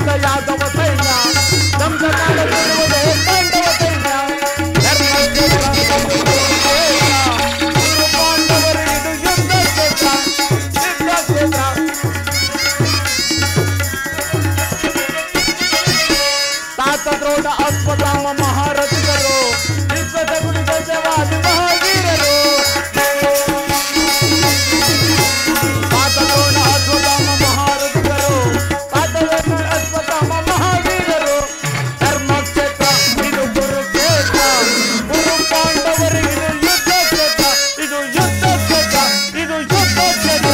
ಬಂದ ಯಾದವ ಸೈನ್ಯ ಧ್ವಂಸ ಮಾಡದಿರುವುದೇ ಪಾಂಡವ ಸೈನ್ಯ ಧರ್ಮಕ್ಕೆ ಗುರು ಪಾಂಡವರು ಇದು ಯುದ್ಧ ಕ್ಷೇತ್ರ ಯುದ್ಧ ಕ್ಷೇತ್ರ ತಾತ ದ್ರೋಣ ಅಶ್ವತ್ಥಾಮ ಮಹಾರಥಿಗಳು ವಿಶ್ವದ ಗುರು ಗಜವಾದಿ ಮಹಾವೀರರು ತಾತ ದ್ರೋಣ ಅಶ್ವತ್ಥಾಮ ಮಹಾರಥಿಗಳು ತಾತ ದ್ರೋಣ ಅಶ್ವತ್ಥಾಮ ಮಹಾವೀರರು ಧರ್ಮಕ್ಷೇತ್ರ ಇದು ಕುರುಕ್ಷೇತ್ರ ಗುರು ಪಾಂಡವರಿಗೆ ಇದು ಯುದ್ಧ ಕ್ಷೇತ್ರ ಇದು ಯುದ್ಧ ಕ್ಷೇತ್ರ ಇದು ಯುದ್ಧ ಕ್ಷೇತ್ರ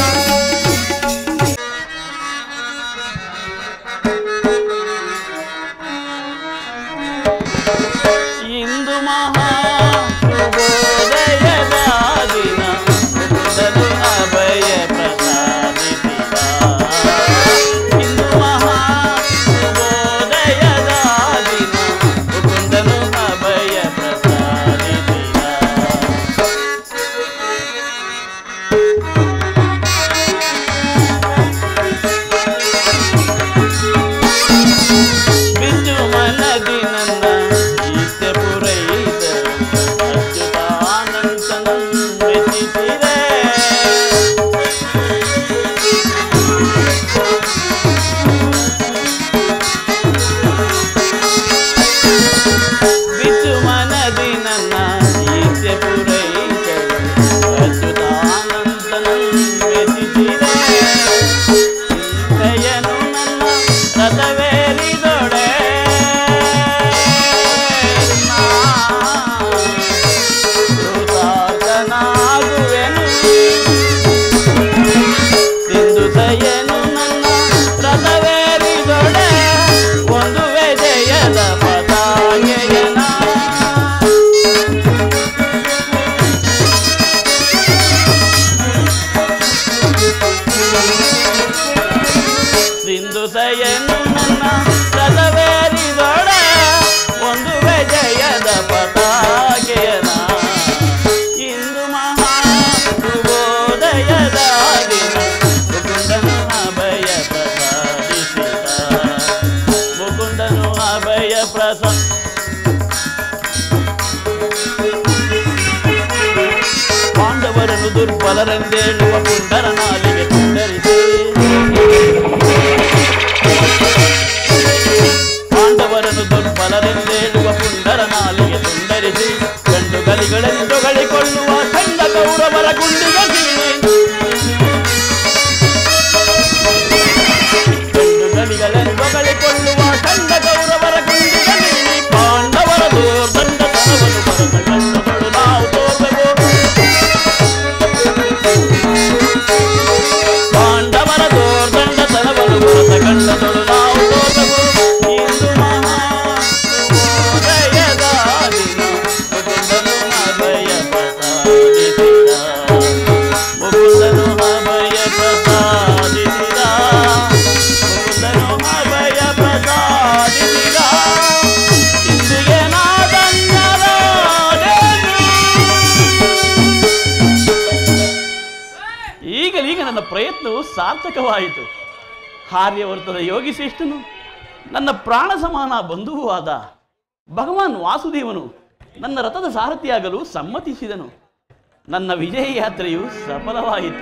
ಇಂದು ಮಹಾ ಶುಭೋದಯದ ದಿನ ಮುಕುಂದನು ಅಭಯ ಪ್ರಸಾದಿಸಿದ ಇಂದು ಮಹಾ ಶುಭೋದಯದ ದಿನ ಮುಕುಂದನು ಅಭಯ ಪ್ರಸಾದಿಸಿದ ಬಿಂದು ಮನದಿ ನನ್ನ ಈತೆ ಪುರೈದರು ಅಚ್ಯುತಾನಂತನ ಮೆಚ್ಚಿಸಿರೆ ಬಿಂದು ಮನದಿ ನನ್ನ ಈತೆ ಪುರೈದರು ಅಚ್ಯುತಾನಂತನ ಮೆಚ್ಚಿಸಿರೆ ಇಂದ್ರಯನು ನನ್ನ ರಥವೇರಿದೊಡೆ ಕೃತಾರ್ಥನಾಗುವೆನು ಸಿಂಧು ಸಯನು ನನ್ನ ರಥವೇರಿದೊಡೆ ಒಂದು ವಿಜಯದ ಪತಾಕೆಯನ ಸಿಂಧು ಸಯನು ನನ್ನ ರಥವೇರಿದೊಡೆ ಒಂದು ವಿಜಯದ ಪತಾಕೆಯನ ಇಂದು ಮಹಾ ಶುಭೋದಯದ ದಿನ ಮುಕುಂದನು ಅಭಯ ಪ್ರಸಾದಿಸಿದ ಮುಕುಂದನು ಅಭಯ ಪ್ರಸಾ ಪಾಂಡವರನ್ನು ದುರ್ಬಲರೆಂದೇಳುವ ಪುಂಡರ ನಾಲಿಗೆ ತುಂಡರಿಸಿ ಪಾಂಡವರನ್ನು ದುರ್ಬಲರೆಂದೇಳುವ ಪುಂಡರ ನಾಲಿಗೆ ತುಂಡರಿಸಿ ಗಂಡು ಗಲಿಗಳೆಂದು ಗಳಿಕೊಳ್ಳುವ ಚಂದ ಕೌರವರ ಗುಂಡಿಗೆ ಸೀಳಿ ಗಂಡು ಗಲಿಗಳೆಂದು ಗಳಿಕೊಳ್ಳುವ ಚಂದ ಕೌರವರ ಗುಂಡಿಗೆ ಸೀಳಿ ಪಾಂಡವರ ದೂರ್ದಂಡತನವನ್ನು ಬರೆದ ಗಂಡುಗಳು ನಾವು ತೋರ್ಬೇಕು ಪಾಂಡವರ ದೋರ್ದಂಡತನವನ್ನು ಬರೆದ ಗಂಡದೊಳು ನಾವು ತೋರ್ಬೇಕು ಇಂದು ಮಹಾ ಶುಭೋದಯದ ದಿನ ಮುಕುಂದನು ಅಭಯ ಪ್ರಸಾದಿಸಿದ ಮುಕುಂದನು ಅಭಯ ಪ್ರಸಾದಿಸಿದ ಮುಕುಂದನು ಅಭಯ ಪ್ರಸಾದಿಸಿದ ಇಂದಿಗೆ ಈಗಲೀಗ ನನ್ನ ಪ್ರಯತ್ನವು ಸಾರ್ಥಕವಾಯಿತು ಆರ್ಯವರ್ತದ ಯೋಗಿ ಶ್ರೇಷ್ಠನು ನನ್ನ ಪ್ರಾಣ ಸಮಾನ ಬಂಧುವೂ ಆದ ಭಗವಾನ್ ವಾಸುದೇವನು ನನ್ನ ರಥದ ಸಾರಥಿಯಾಗಲು ಸಮ್ಮತಿಸಿದನು ನನ್ನ ವಿಜಯ ಯಾತ್ರೆಯು ಸಫಲವಾಯಿತು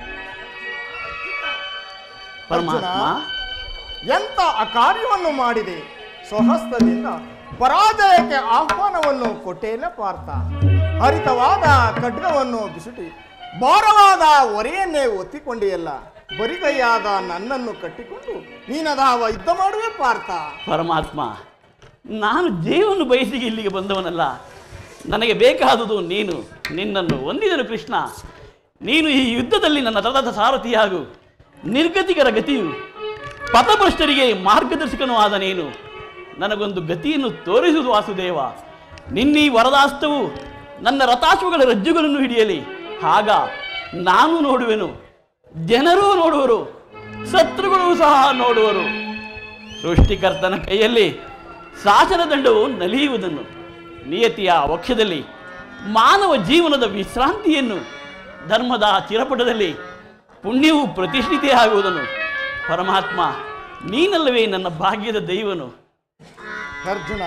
ಪರಮಾತ್ಮ ಎಂತ ಅಕಾರ್ಯವನ್ನು ಮಾಡಿದೆ ಸ್ವಹಸ್ತದಿಂದ ಪರಾಜಯಕ್ಕೆ ಆಹ್ವಾನವನ್ನು ಕೊಟ್ಟೇನ ಪಾರ್ಥ ಹರಿತವಾದ ಖಡ್ಗವನ್ನು ಬಿಸುಟಿ ಭಾರವಾದ ಹೊರೆಯನ್ನೇ ಒತ್ತಿಕೊಂಡಿಯಲ್ಲ ಬರಿಗೈಯಾದ ನನ್ನನ್ನು ಕಟ್ಟಿಕೊಂಡು ನೀನದಾವ ಯುದ್ಧ ಮಾಡುವೆ ಪಾರ್ಥ ಪರಮಾತ್ಮ ನಾನು ಜೀವನ ಬಯಸಿ ಇಲ್ಲಿಗೆ ಬಂದವನಲ್ಲ ನನಗೆ ಬೇಕಾದುದು ನೀನು ನಿನ್ನನ್ನು ಹೊಂದಿದನು ಕೃಷ್ಣ ನೀನು ಈ ಯುದ್ಧದಲ್ಲಿ ನನ್ನ ರಥದ ಸಾರಥಿಯಾಗು ನಿರ್ಗತಿಕರ ಗತಿಯು ಪಥಭ್ರಷ್ಟರಿಗೆ ಮಾರ್ಗದರ್ಶಕನೂ ಆದ ನೀನು ನನಗೊಂದು ಗತಿಯನ್ನು ತೋರಿಸುವುದು ವಾಸುದೇವ ನಿನ್ನೀ ವರದಾಸ್ತವು ನನ್ನ ರಥಾಶ್ವಗಳ ರಜ್ಜುಗಳನ್ನು ಹಿಡಿಯಲಿ ಆಗ ನಾನು ನೋಡುವೆನು ಜನರೂ ನೋಡುವರು ಶತ್ರುಗಳು ಸಹ ನೋಡುವರು ಸೃಷ್ಟಿಕರ್ತನ ಕೈಯಲ್ಲಿ ಶಾಸನ ದಂಡವು ನಲಿಯುವುದನ್ನು ನಿಯತಿಯ ವಕ್ಷದಲ್ಲಿ ಮಾನವ ಜೀವನದ ವಿಶ್ರಾಂತಿಯನ್ನು ಧರ್ಮದ ಚಿರಪಟದಲ್ಲಿ ಪುಣ್ಯವು ಪ್ರತಿಷ್ಠಿತೆ ಆಗುವುದನ್ನು ಪರಮಾತ್ಮ ನೀನಲ್ಲವೇ ನನ್ನ ಭಾಗ್ಯದ ದೈವನು ಅರ್ಜುನ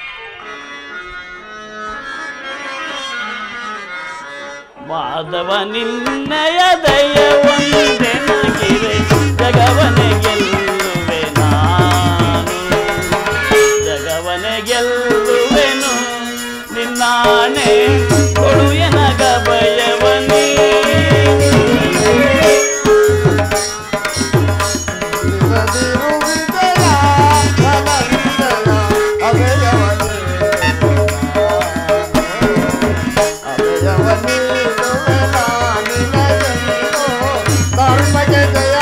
ಮಾಧವ ನಿನ್ನಯ ದಯವೊಂದೆ ನಗಿರೆ ಜಗವನೆ ಗೆಲ್ಲುವೆ ನಾನು ಜಗವನೆ ಗೆಲ್ಲುವೆನು ನಿನ್ನಾಣೆ ಕೊಡು ಎನಗ ಭಯವನೇ ನಿಜದಿರು ವಿಜಯ ಘನ ವಿಜಯ ಅಭಯವನೇ ಅಭಯವನೀಡುವೆ ನಾನಿನಗೆಂದು ಧರ್ಮಕ್ಕೆ ಜಯ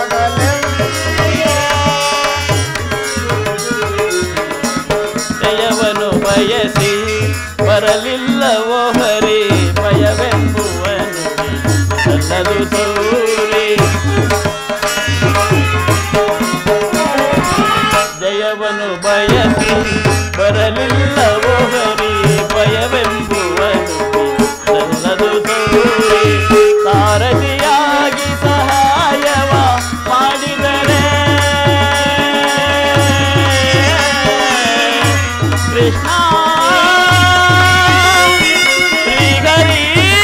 ಜಯವನು ಬಯಸಿ ಬರಲಿಲ್ಲವೋ ಹರಿ ಭಯವೆಂಬುವನು ಸಲ್ಲದು ಸೌರಿ ಜಯವನು ಬಯಸಿ ಬರಲಿಲ್ಲವೋ ಹರಿ ಭಯವೆಂಬುವನು ಸಲ್ಲದು ಸೌರಿ ಸಾರಥಿಯಾಗಿ ಸಹಾಯವ ಮಾಡಿದರೆ ಕೃಷ್ಣ ಶ್ರೀಹರಿ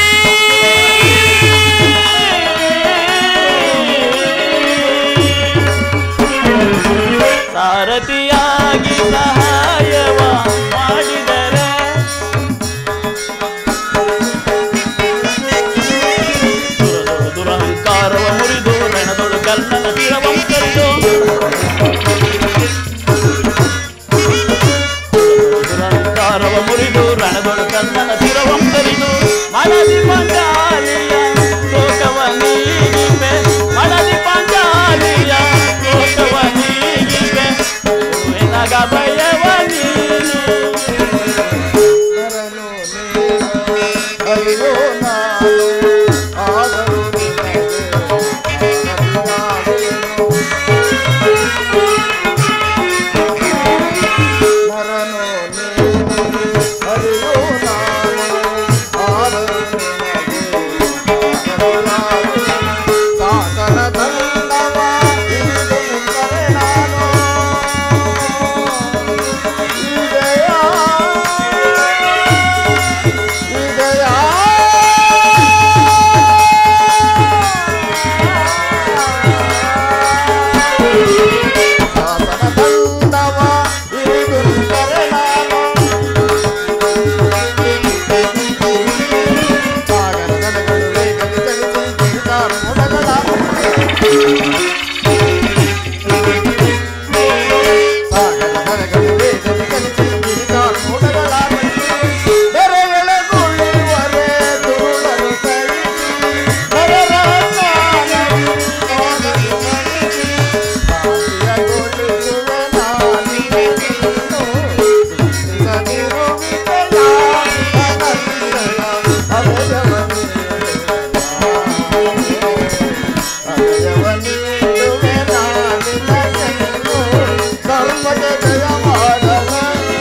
ಸಾರಥಿಯಾಗಿ ಸಹಾಯವ ಮಾಡಿದರೆ ದುರದೊಳು ದುರಹಂಕಾರವ ಮುರಿದು ರಣದೊಳು ಕರ್ಣನ ಶಿರವಂ ಕರಿದು ದುರಹಂಕಾರವ ಮುರಿದು ರಣದೊಳು ಕರ್ಣನ ಶಿರವಂ ಕರಿದು ಮಳದಿ ಪಾಂಚಾಲಿಯ ಲೋಕವ ನೀಗಿವೆ ಮಳದಿ ಪಾಂಚಾಲಿಯ ಲೋಕವ ನೀಗಿವೆ ನಗ ಭಯವ ನೀನು ನರನು ನೀನು ಅರಿಯೋ ನಾನು ಆದರೂ ನಿನಗೆ ಆರಾಧನೆಯಾಗುವೆನು. ನರನು ನೀನು ಅರಿಯೋ ನಾನು ಆದರೂ ನಿನಗೆ ಆರಾಧನೆಯಾಗುವೆನು. ಸಾಗರ ದಂಡವ ಹಿಡಿದು ನಿಂತರೆ ನಾನು ಇದೆಯಾ ಇದೆಯಾ ಸಾಧನ ದಂಡವ ಹಿಡಿದು ನಿಂತರೆ ನಾನು ಸಾಗರ ದಡಗಳು ವೇಗದಿ ಚಲಿಸಿ ಕಿರಿದಾರ ಮೋಡಗಳ ಸಾಗರ ದಡಗಳು ವೇಗದಿ ಚಲಿಸಿ ಕಿರಿದಾರ ಮೋಡಗಳ ಬೆರೆಯೊಳಗುಳಿವರೆ ಧೂಳರು ಸೈಸಿ ನರರ ಜ್ಞಾನವು ನೋಡಲು ಮಣಿಸಿ ಸಾಧ್ಯಗೊಳಿಸುವೆ ನಾನಿಗೆಂದು ಸಿದ್ಧಿಸದಿರು ವಿಜಯ ಅನಂತಯ ಅಭಯವನೇ ಅಭಯವನೀಡುವೆ ನಾನಿನಗೆಂದು ಧರ್ಮದ ಜಯ ಮಾಡಲು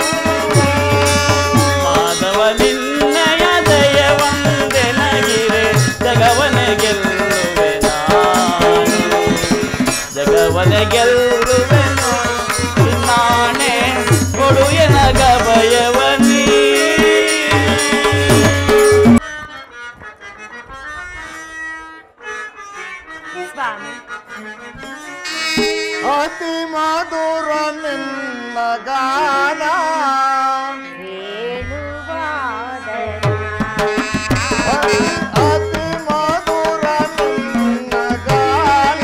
ಮಾಧವ ನಿನ್ನಯ ದಯವಂದೆ ನಗಿರೆ ಜಗವನ ಗೆಲ್ಲುವೆ ನಾನು ಜಗವನ ಗೆಲ್ಲುವೆನು ನಾಣೆ ಕೊಡು ಎನಗ ಭಯವನೀ ಸ್ವಾಮಿ ಅತಿ ಮಧುರ ನಿನ್ನ ಗಾನ ಅತಿ ಅತಿ ಮಧುರ ನಿನ್ನ ಗಾನ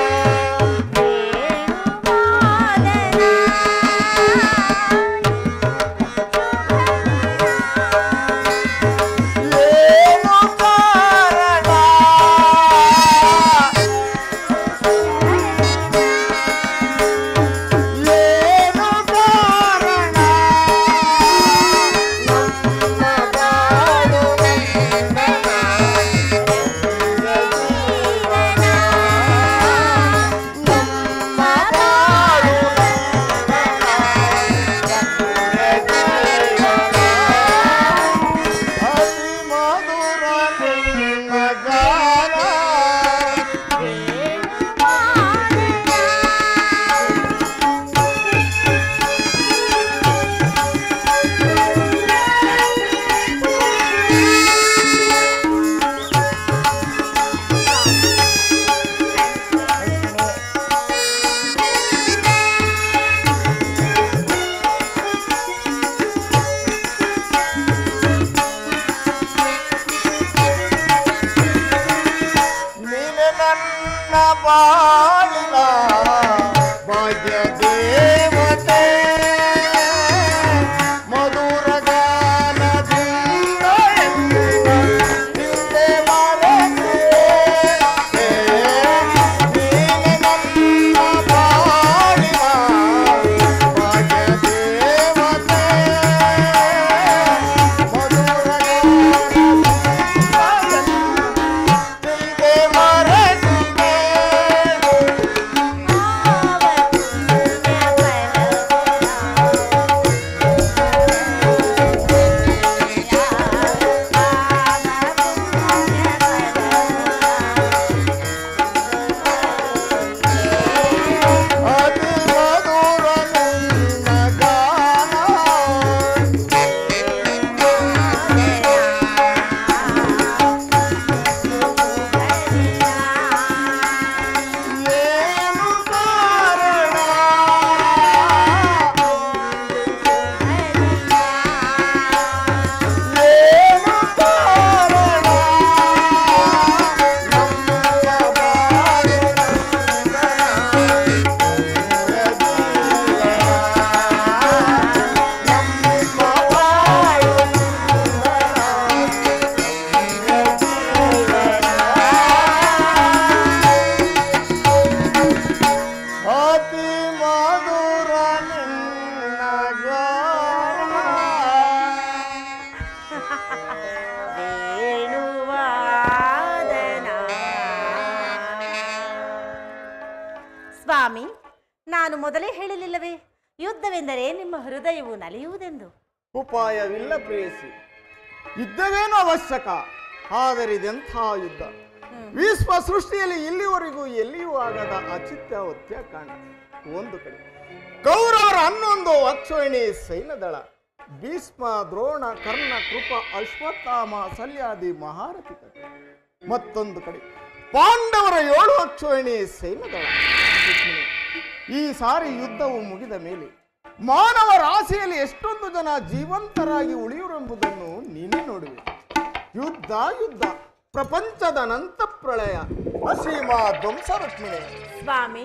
ಏನು ಕಾರಣ ಏನು ಕಾರಣ ದೇವತೆ ಮಧುರ ಗಾನದಿಂದ ಎನ್ನುವ ಹಿಂದೆ ಮರೆತಿದೆ. ನೀನೆ ನನ್ನ ಬಾಳಿನ ಭಾಗ್ಯ ದೇವತೆ ಮಧುರ ಗಾನದಿಂದ ಹಿಂದೆ ಮರೆತಿದೆ. ಅತಿ ಮಧುರ ನಿನ್ನ ಗಾನ ಏನು ಕಾರಣ ಏನು ಕಾರಣ ನಮ್ಮ ಬಾಳು ನಮ್ಮ ಬಾಳು ಅತಿ ಮಧುರ ನಿನ್ನ ಗಾನ ಸ್ವಾಮಿ ನಾನು ಮೊದಲೇ ಹೇಳಲಿಲ್ಲವೇ ಯುದ್ಧವೆಂದರೆ ನಿಮ್ಮ ಹೃದಯವು ನಲಿಯುವುದೆಂದು ಉಪಾಯವಿಲ್ಲ ಪ್ರೇಯಸಿ ಯುದ್ಧವೇನು ಅವಶ್ಯಕ ಆದರೆ ಇದೆಂಥ ಯುದ್ಧ ವಿಶ್ವ ಸೃಷ್ಟಿಯಲ್ಲಿ ಇಲ್ಲಿವರೆಗೂ ಎಲ್ಲಿಯೂ ಆಗದ ಅಚಿತ್ಯಾವತ್ಯ ಕಾಣ ಒಂದು ಕಡೆ ಕೌರವರ ಹನ್ನೊಂದು ಅಕ್ಷೋಹಿಣಿ ಸೈನ್ಯದಳ ಭೀಷ್ಮ ದ್ರೋಣ ಕರ್ಣ ಕೃಪ ಅಶ್ವತ್ಥಾಮ ಸಲ್ಯಾದಿ ಮಹಾರಥಿ ಕಥೆ ಮತ್ತೊಂದು ಕಡೆ ಪಾಂಡವರ ಏಳು ಅಕ್ಷೋಹಿಣಿ ಸೈನ್ಯದಳ ರುಕ್ಮಿಣಿ. ಈ ಸಾರಿ ಯುದ್ಧವು ಮುಗಿದ ಮೇಲೆ ಮಾನವ ರಾಶಿಯಲ್ಲಿ ಎಷ್ಟೊಂದು ಜನ ಜೀವಂತರಾಗಿ ಉಳಿಯುರೆಂಬುದನ್ನು ನೀನೇ ನೋಡುವೆ ಯುದ್ಧ ಯುದ್ಧ ಪ್ರಪಂಚದ ಅನಂತ ಪ್ರಳಯ ಅಸೀಮ ಧ್ವಂಸ ರುಕ್ಮಿಣಿ ಸ್ವಾಮಿ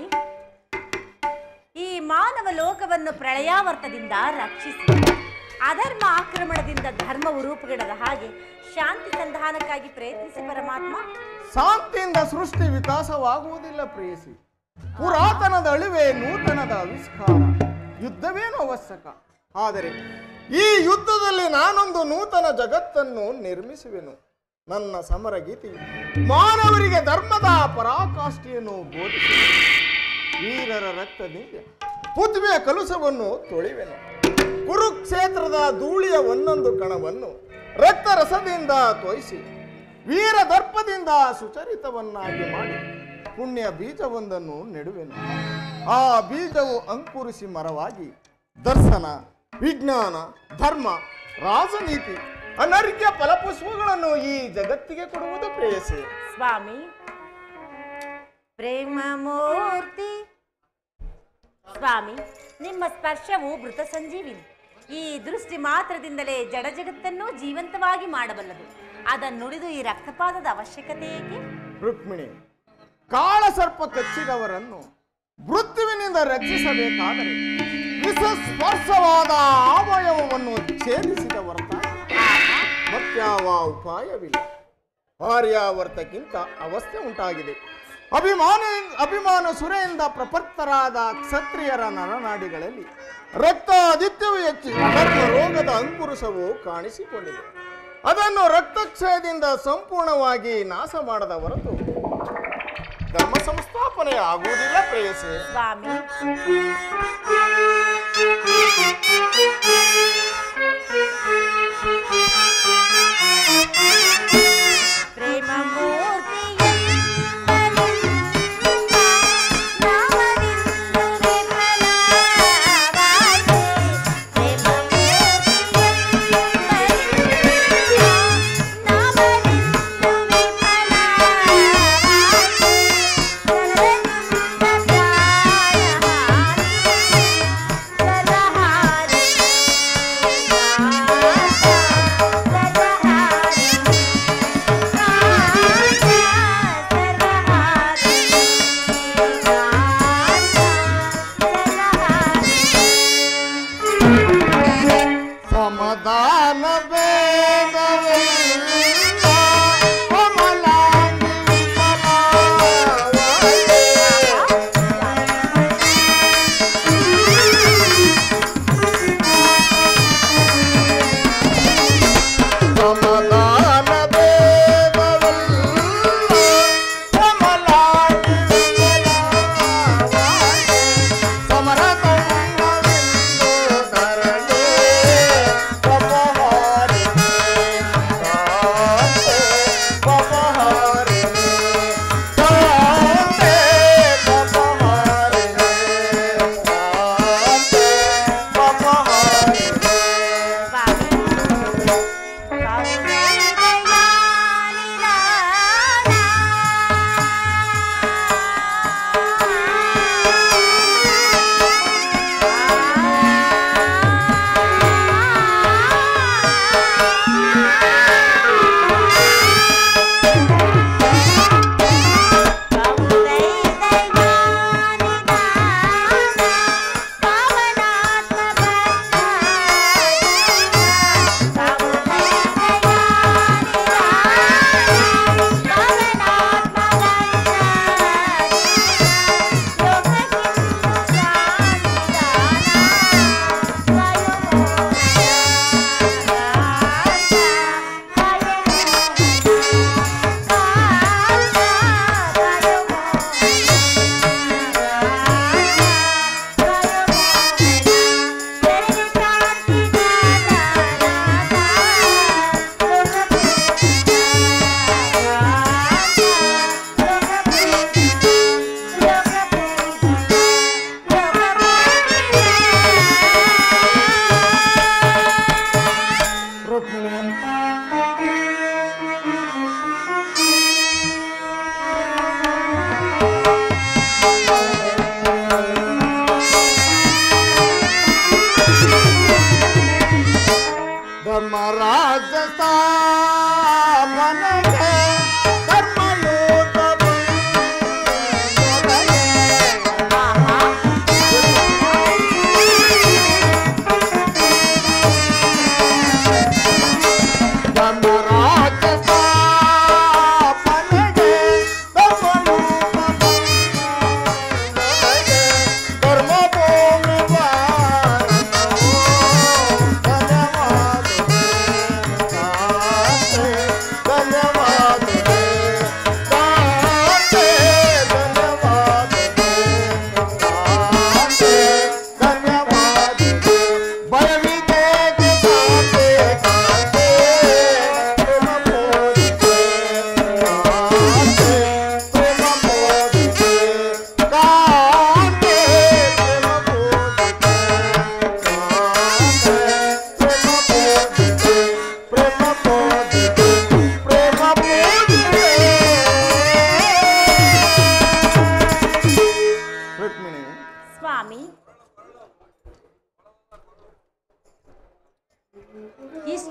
ಈ ಮಾನವ ಲೋಕವನ್ನು ಪ್ರಳಯಾವರ್ತದಿಂದ ರಕ್ಷಿಸಿ ಅಧರ್ಮ ಆಕ್ರಮಣದಿಂದ ಧರ್ಮವು ರೂಪುಗೆಡದ ಹಾಗೆ ಶಾಂತಿ ಸಂಧಾನಕ್ಕಾಗಿ ಪ್ರಯತ್ನಿಸಿ ಪರಮಾತ್ಮ ಶಾಂತಿಯಿಂದ ಸೃಷ್ಟಿ ವಿಕಾಸವಾಗುವುದಿಲ್ಲ ಪ್ರೇಯಸಿ ಪುರಾತನದ ಅಳಿವೆ ನೂತನದ ಆವಿಷ್ಕಾರ ಯುದ್ಧವೇನು ಅವಶ್ಯಕ ಆದರೆ ಈ ಯುದ್ಧದಲ್ಲಿ ನಾನೊಂದು ನೂತನ ಜಗತ್ತನ್ನು ನಿರ್ಮಿಸುವೆನು ನನ್ನ ಸಮರ ಗೀತೆ ಮಾನವರಿಗೆ ಧರ್ಮದ ಪರಾಕಾಷ್ಠೆಯನ್ನು ಬೋಧಿಸುವೆನು ವೀರರ ರಕ್ತದಿಂದ ಪೃಥ್ವಿಯ ಕಲುಷವನ್ನು ತೊಳಿವೆನು ಕುರುಕ್ಷೇತ್ರದ ಧೂಳಿಯ ಒಂದೊಂದು ಕಣವನ್ನು ರಕ್ತರಸದಿಂದ ತೋಯಿಸಿ ವೀರ ದರ್ಪದಿಂದ ಸುಚರಿತವನ್ನಾಗಿ ಮಾಡಿ ಪುಣ್ಯ ಬೀಜವೊಂದನ್ನು ನೆಡುವೆನು ಆ ಬೀಜವು ಅಂಕುರಿಸಿ ಮರವಾಗಿ ದರ್ಶನ ವಿಜ್ಞಾನ ಧರ್ಮ ರಾಜನೀತಿ ಅನರ್ಘ್ಯ ಫಲಪುಷ್ಪಗಳನ್ನು ಈ ಜಗತ್ತಿಗೆ ಕೊಡುವುದು ಪ್ರೇಯಸಿ ಸ್ವಾಮಿ ಪ್ರೇಮ ಮೂರ್ತಿ ಸ್ವಾಮಿ ನಿಮ್ಮ ಸ್ಪರ್ಶವು ಮೃತ ಸಂಜೀವಿನಿ ಈ ದೃಷ್ಟಿ ಮಾತ್ರದಿಂದಲೇ ಜಡ ಜಗತ್ತನ್ನು ಜೀವಂತವಾಗಿ ಮಾಡಬಲ್ಲದು ಅದನ್ನುಳಿದು ಈ ರಕ್ತಪಾತದ ಅವಶ್ಯಕತೆ ಏಕೆ ರುಕ್ಮಿಣಿ ಕಾಳಸರ್ಪ ಕಚ್ಚಿದವರನ್ನು ಮೃತ್ಯುವಿನಿಂದ ರಕ್ಷಿಸಬೇಕಾದರೆ ವಿಷ ಸ್ಪರ್ಶವಾದ ಅವಯವವನ್ನು ಛೇದಿಸಿದ ಹೊರತಾಗಿ ಮತ್ಯಾವ ಉಪಾಯವಿಲ್ಲ ಆರ್ಯಾವರ್ತಕ್ಕಿಂತ ಅವಸ್ಥೆ ಉಂಟಾಗಿದೆ ಅಭಿಮಾನ ಅಭಿಮಾನ ಸುರೆಯಿಂದ ಪ್ರಪತ್ತರಾದ ಕ್ಷತ್ರಿಯರ ನರನಾಡಿಗಳಲ್ಲಿ ರಕ್ತ ಆದಿತ್ಯವು ಹೆಚ್ಚಿ ಧರ್ಮ ರೋಗದ ಅಂಕುರುಷವು ಕಾಣಿಸಿಕೊಂಡಿದೆ ಅದನ್ನು ರಕ್ತಕ್ಷಯದಿಂದ ಸಂಪೂರ್ಣವಾಗಿ ನಾಶ ಮಾಡದ ಹೊರತು ಧರ್ಮ ಸಂಸ್ಥಾಪನೆ ಆಗುವುದಿಲ್ಲ ಪ್ರೇಯಸಿ ಸ್ವಾಮಿ ಪ್ರೇಮ ಮೂರ್ತಿ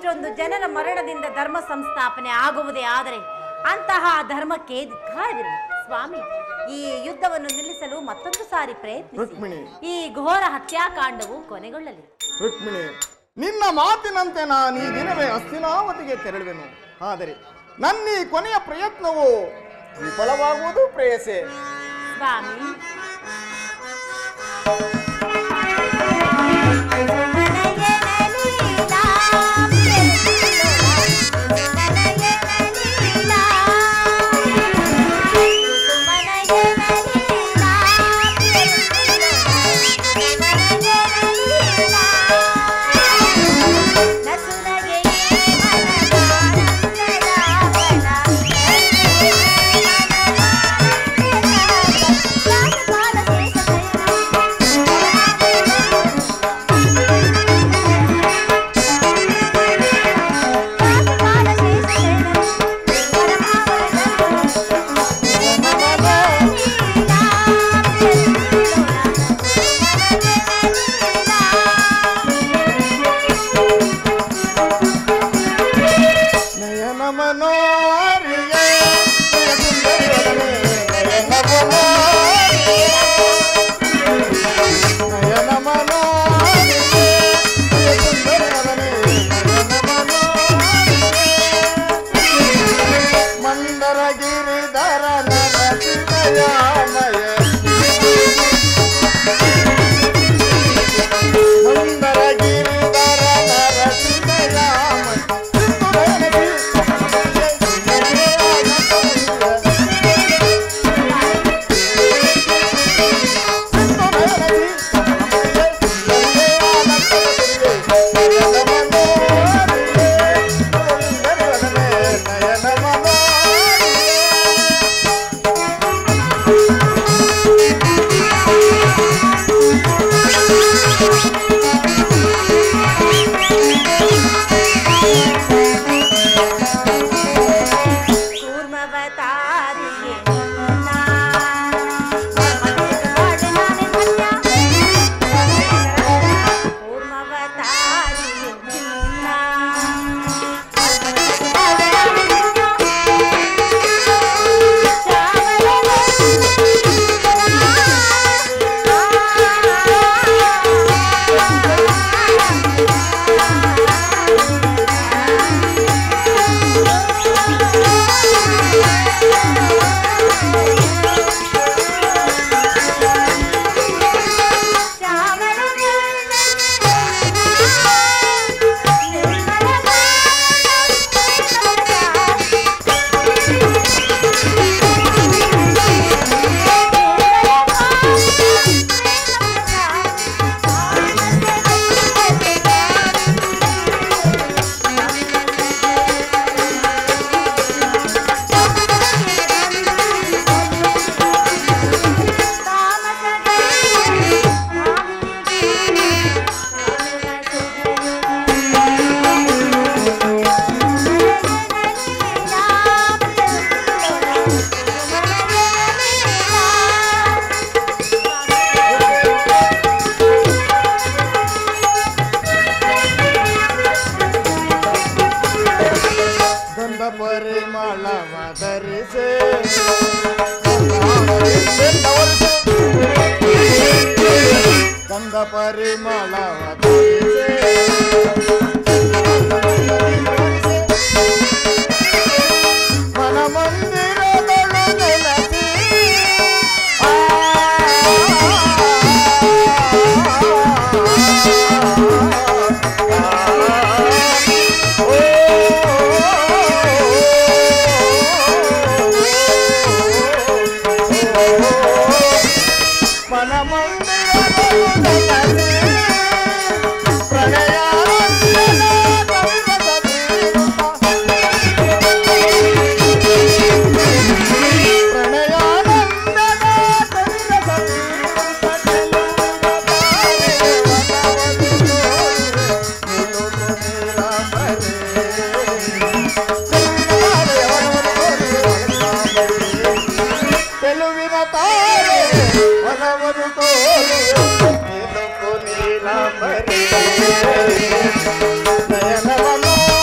ಇಷ್ಟೊಂದು ಜನರ ಮರಣದಿಂದ ಧರ್ಮ ಸಂಸ್ಥಾಪನೆ ಆಗುವುದೇ ಆದರೆ ಅಂತಹ ಧರ್ಮಕ್ಕೆ ಧಿಕ್ಕಾರವಿರಲಿ ಸ್ವಾಮಿ ಈ ಯುದ್ಧವನ್ನು ನಿಲ್ಲಿಸಲು ಮತ್ತೊಂದು ಸಾರಿ ಪ್ರಯತ್ನಿಸಿ ರುಕ್ಮಿಣಿ. ಈ ಘೋರ ಹತ್ಯಾಕಾಂಡವು ಕೊನೆಗೊಳ್ಳಲಿ ರುಕ್ಮಿಣಿ ನಿನ್ನ ಮಾತಿನಂತೆ ನಾನು ಈ ದಿನವೇ ಹಸ್ತಿನಾವತಿಗೆ ತೆರಳುವೆನು ಆದರೆ ನನ್ನ ಈ ಕೊನೆಯ ಪ್ರಯತ್ನವು ವಿಫಲವಾಗುವುದು ಪ್ರೇಯಸೆ ಸ್ವಾಮಿ ನಯನ ಮನೋಹರಿಯೇ ನಯನ ಮನೋಹರಿಯೇ ನಯನ ಮನೋಹರಿಯೇ ನಯನ ಮನೋಹರಿಯೇ ಮಂದರ ಗಿರಿಧರ ನರಸಿದಯಾಮಯ ಮಂದರ ಗಿರಿಧರ ನರಸಿದಯಾಮಯ ಕೂರ್ಮವತಾರಿಗೆ ಗಂಧ ಪರಿಮಳವ ಧರಿಸೆ ಗಂಧ ಪರಿಮಳವ ಧರಿಸೆ ಮನ ಮಂದಿರಗಳು ನೆಲಸಿ ಮನ ಮಂದಿರಗಳು ನೆಲಸಿ ಪ್ರಣಯಾನಂದನ ಕವಿಮತ ಪ್ರಣಯಾನಂದನ తెలువిన తారే వనవను తోరు నిలుపు నీలాంబరి నయన మనో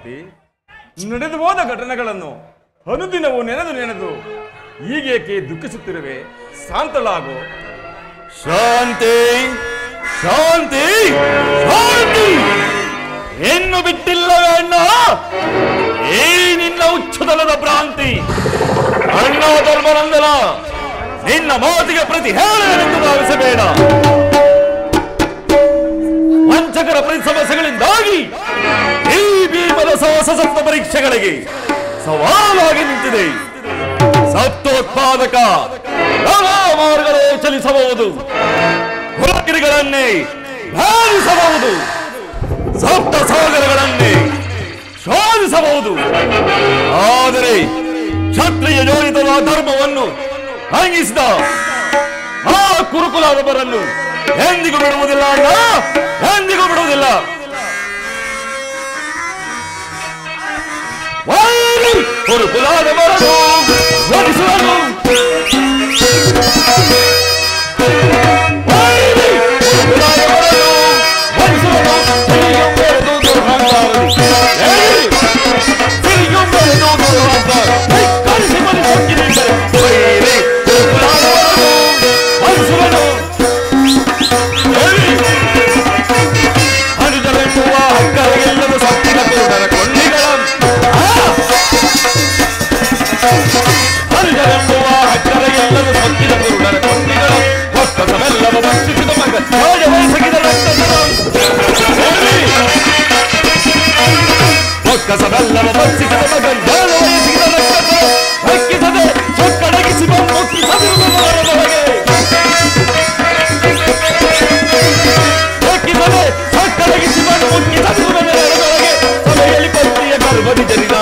ಹೇಮಾವತಿ ನಡೆದು ಹೋದ ಘಟನೆಗಳನ್ನು ಅನುದಿನವೂ ನೆನೆದು ನೆನೆದು ಈಗೇಕೆ ದುಃಖಿಸುತ್ತಿರುವೆ ಶಾಂತಳಾಗು ಶಾಂತಿ ಶಾಂತಿ ಶಾಂತಿ ಇನ್ನು ಬಿಟ್ಟಿಲ್ಲವೇ ಅಣ್ಣ ಈ ನಿನ್ನ ಉಚ್ಚದಲದ ಭ್ರಾಂತಿ ಅಣ್ಣ ಧರ್ಮನಂದನ ನಿನ್ನ ಮಾತಿಗೆ ಪ್ರತಿ ಹೇಳನೆಂದು ಭಾವಿಸಬೇಡ ವಂಚಕರ ಪ್ರತಿ ಸಮಸ್ಯೆಗಳಿಂದಾಗಿ ಈ ಭೀಮದ ಸಾಹಸ ಸಪ್ತ ಪರೀಕ್ಷೆಗಳಿಗೆ ಸವಾಲಾಗಿ ನಿಂತಿದೆ ಸಪ್ತೋತ್ಪಾದಕ ನಾನಾ ಮಾರ್ಗವೇ ಚಲಿಸಬಹುದು ಕುಲಗಿರಿಗಳನ್ನೇ ಧಾರಿಸಬಹುದು ಸಪ್ತ ಸಾಗರಗಳನ್ನೇ ಶೋಧಿಸಬಹುದು ಆದರೆ ಕ್ಷತ್ರಿಯ ಜೋಡಿತದ ಧರ್ಮವನ್ನು ಅಂಗಿಸಿದ ಆ ಕುರುಕುಲಾದವರನ್ನು ಎಂದಿಗೂ ಬಿಡುವುದಿಲ್ಲ ಅಣ್ಣ ಎಂದಿಗೂ ಬಿಡುವುದಿಲ್ಲ ವೈರಿ ಕುರುಕುಲಾದವರನ್ನು ವಧಿಸುವನು ವೈರಿ ಕುರುಕುಲಾದವರನ್ನು ವಧಿಸುವನು ಸಿರಿಯು ಬೆಳೆದು ದುರ್ಹಂಕಾರದಿ. ಏಯ್! ಸಿರಿಯು ಬೆಳೆದು ದುರ್ಹಂಕಾರ. ಏಯ್, ಕಳಿಸಿ ಮನೆ ಸೊಕ್ಕಿನಿಂದಲೇ. ವೈರಿ ಕುರುಕುಲಾದವರನ್ನು ವಧಿಸುವನು. ಏಯ್! ಅನುಜರೆಂಬುವ ಹಕ್ಕರೆಲ್ಲದ ಸತ್ತಿನ ಕುರುಡರ ಕೊಂಡಿಗಳ ಅನುಜರೆಂಬುವ ಹಕ್ಕರೆಲ್ಲದ ಸತ್ತಿನ ಕುರುಡರ ಕೊಂಡಿಗಳ ಒಕ್ಕಸವೆಲ್ಲವ ಭಕ್ಷಿಸಿದ ಮಗ ರಾಜ ವಯಸ್ಸಗಿದ ರಕ್ತದ ಒಕ್ಕಸವೆಲ್ಲವ ಭಕ್ಷಿಸಿದ ಮಗ ರಾಜ ವಯಸ್ಸಿದ ರಕ್ತದ ಹಕ್ಕಿಸದೆ ಸೊಕ್ಕಡಗಿಸಿ ಮುಕ್ಕಿಸದಿರುವವರೊಳಗೆ ಹಾಕಿದರೆ ಸಕ್ಕರಗಿಸಿ ಬಂದು ಮುಕ್ಕಿ ಸದುವೆನೆರಡರೊಳಗೆ ಸಭೆಯಲ್ಲಿ ಪತ್ನಿಯ ಗರ್ಭದಿ ಜರಿದ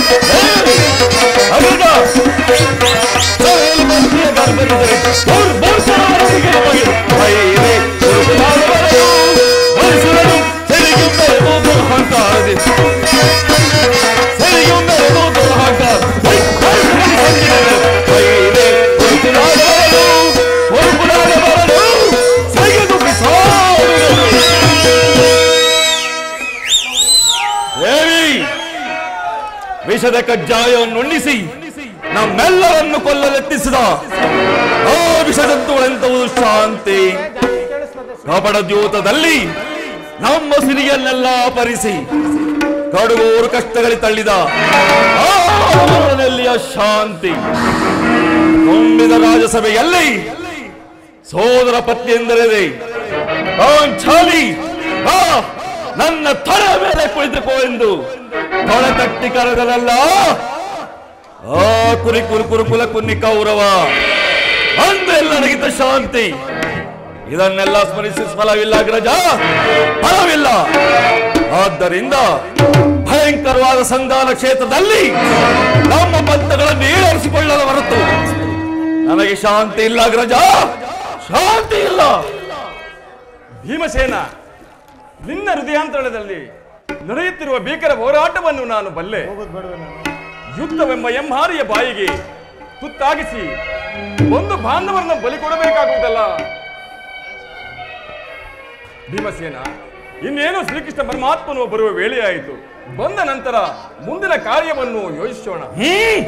ಅಗದ ಸಭೆಯಲ್ಲಿ ಪತ್ನಿಯ ಗರ್ಭದಿ ಜರಿದ ದುರ್ಭೂಷಣವರಿಗೆ ನಮಗೆ ಭೈರೇ ದುರ್ಗುಲಾದವರನು ವರಿಸುವನು ಸೆರಿಗು ಬೆಳೆದು ದುರ್ಹಂಕಾರದಿ ಸೆರಿಗು ಬೆಳೆದು ದುರ್ಹಂಕಾರ ಭೈ ಭೈರೇ ಸಂಗಿದರು ಭೈರೇ ದುರ್ಗುಲಾದವರನು ದುರ್ಗುಲಾದವರನು ಸೆಗೆದು ಬಿಸಾಡುವರು ದೇವಿ ವಿಷದ ಕಜ್ಜಾಯವನ್ನು ಉಣ್ಣಿಸಿ ನಮ್ಮೆಲ್ಲರನ್ನು ಕೊಲ್ಲಲೆತ್ತಿಸಿದ ಆ ವಿಷಜಂತುಗಳೆಂತವುದು ಶಾಂತಿ ಕಪಡ ದ್ಯೂತದಲ್ಲಿ ನಮ್ಮ ಸಿರಿಯನ್ನೆಲ್ಲ ಅಪರಿಸಿ ಕಡುಗೂರು ಕಷ್ಟಗಳಿಗೆ ತಳ್ಳಿದ ಆ ಮರಣದಲ್ಲಿಯ ಶಾಂತಿ ತುಂಬಿದ ರಾಜಸಭೆಯಲ್ಲಿ ಸೋದರ ಪತ್ನಿ ಎಂದರೆ ಚಾಲಿ ಆ ನನ್ನ ತಲೆ ಮೇಲೆ ಕುಳಿತುಕೋ ಎಂದು ತೊಳೆ ತಟ್ಟಿ ಕರೆದನಲ್ಲ ಆ ಕುರಿ ಕುರು ಕುರು ಕುಲ ಕುನ್ನಿ ಕೌರವ ಅಂದೆಲ್ಲರಿಗಿದ್ದ ಶಾಂತಿ ಇದನ್ನೆಲ್ಲ ಸ್ಮರಿಸಿ ಫಲವಿಲ್ಲ ಅಗ್ರಜ ಫಲವಿಲ್ಲ ಆದ್ದರಿಂದ ಭಯಂಕರವಾದ ಸಂಧಾನ ಕ್ಷೇತ್ರದಲ್ಲಿ ನಮ್ಮ ಪಂಥಗಳನ್ನು ಈಡೇರಿಸಿಕೊಳ್ಳಲು ಹೊರತು ನನಗೆ ಶಾಂತಿ ಇಲ್ಲ ಅಗ್ರಜ ಶಾಂತಿ ಇಲ್ಲ ಭೀಮಸೇನ ನಿನ್ನ ಹೃದಯಾಂತರದಲ್ಲಿ ನಡೆಯುತ್ತಿರುವ ಭೀಕರ ಹೋರಾಟವನ್ನು ನಾನು ಬಲ್ಲೆ ಯುದ್ಧವೆಂಬ ಎಂಹಾರಿಯ ಬಾಯಿಗೆ ತುತ್ತಾಗಿಸಿ ಒಂದು ಬಾಂಧವರನ್ನ ಬಲಿ ಕೊಡಬೇಕಾಗುವುದಲ್ಲ ಭೀಮಸೇನ ಇನ್ನೇನು ಶ್ರೀಕೃಷ್ಣ ಪರಮಾತ್ಮನು ಬರುವ ವೇಳೆಯಾಯಿತು ಬಂದ ನಂತರ ಮುಂದಿನ ಕಾರ್ಯವನ್ನು ಯೋಚಿಸೋಣ ಹ್ಮ್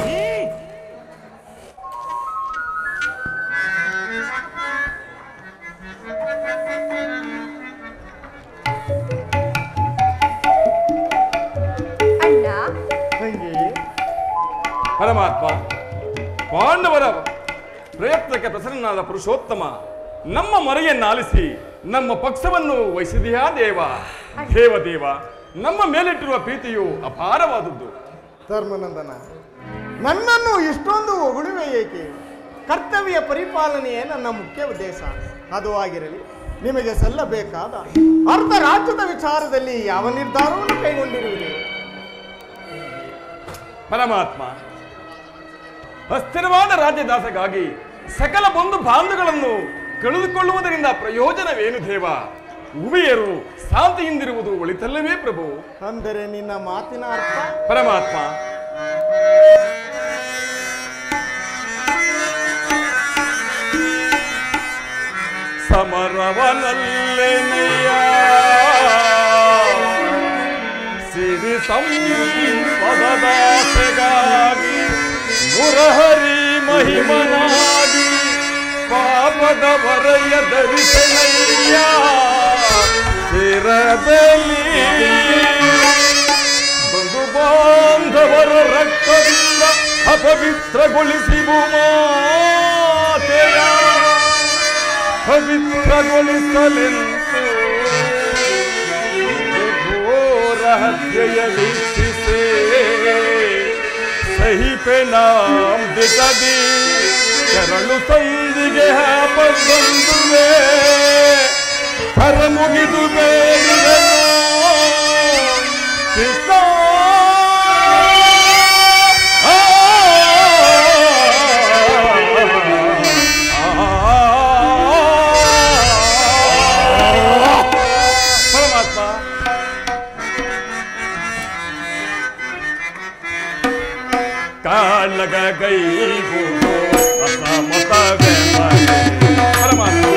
ಅಣ್ಣ ತಂಗಿ ಪರಮಾತ್ಮ ಪಾಂಡವರ ಪ್ರಯತ್ನಕ್ಕೆ ಪ್ರಸನ್ನನಾದ ಪುರುಷೋತ್ತಮ ನಮ್ಮ ಮರೆಯನ್ನಾಲಿಸಿ ನಮ್ಮ ಪಕ್ಷವನ್ನು ವಹಿಸಿದೆಯಾ ದೇವ ದೇವದೇವ ನಮ್ಮ ಮೇಲಿಟ್ಟಿರುವ ಪ್ರೀತಿಯು ಅಪಾರವಾದದ್ದು ಧರ್ಮನಂದನ ನನ್ನನ್ನು ಇಷ್ಟೊಂದು ಹೊಗಳುವೆ ಏಕೆ ಕರ್ತವ್ಯ ಪರಿಪಾಲನೆಯೇ ನನ್ನ ಮುಖ್ಯ ಉದ್ದೇಶ ಅದು ಆಗಿರಲಿ ನಿಮಗೆ ಸಲ್ಲಬೇಕಾದ ಅರ್ಧ ರಾಜ್ಯದ ವಿಚಾರದಲ್ಲಿ ಯಾವ ನಿರ್ಧಾರವನ್ನು ಕೈಗೊಂಡಿರುವಿರಿ ಪರಮಾತ್ಮ ಅಸ್ಥಿರವಾದ ರಾಜ್ಯದಾಸಗಾಗಿ ಸಕಲ ಬಂಧು ಬಾಂಧುಗಳನ್ನು ಕಳೆದುಕೊಳ್ಳುವುದರಿಂದ ಪ್ರಯೋಜನವೇನು ದೇವ ಉಭಯರು ಶಾಂತಿಯಿಂದಿರುವುದು ಒಳಿತಲ್ಲವೇ ಪ್ರಭು ಅಂದರೆ ನಿನ್ನ ಮಾತಿನ ಅರ್ಥ ಪರಮಾತ್ಮ ಸಮರವನಲ್ಲೆನೆಯ ಸಿರಿ ಪದದಾಸೆಗಾಗಿ ಮುರಹರಿ ಮಹಿಮನಾಗಿ ಪಾಪದ ವರಯ ಧರಿಸನಯ್ಯ ಶಿರದಲ್ಲಿ ಬಂಧು ಬಾಂಧವರ ರಕ್ತದಿಂದ ಅಪವಿತ್ರಗೊಳಿಸಿ ಮಾತೆಯ ಪವಿತ್ರಗೊಳಿಸಲೆಂತು ಘೋರ ಹತ್ಯೆಯ ವೀಕ್ಷಿಸೆ ಸಹಿಪೆ ನಾಂಬಿತದಿ ಕರಳು ಸಂದಿಗೆ ಹಾಪದೊಂದುವೆ ಕರ ಮುಗಿದು ಬೇಡಿದನು ಕೃಷ್ಣ ಆ, ಪರಮಾತ್ಮ ಕಾಲಗ ಗೈಗು ಅಸಮತವೇ ಪರಮಾತ್ಮ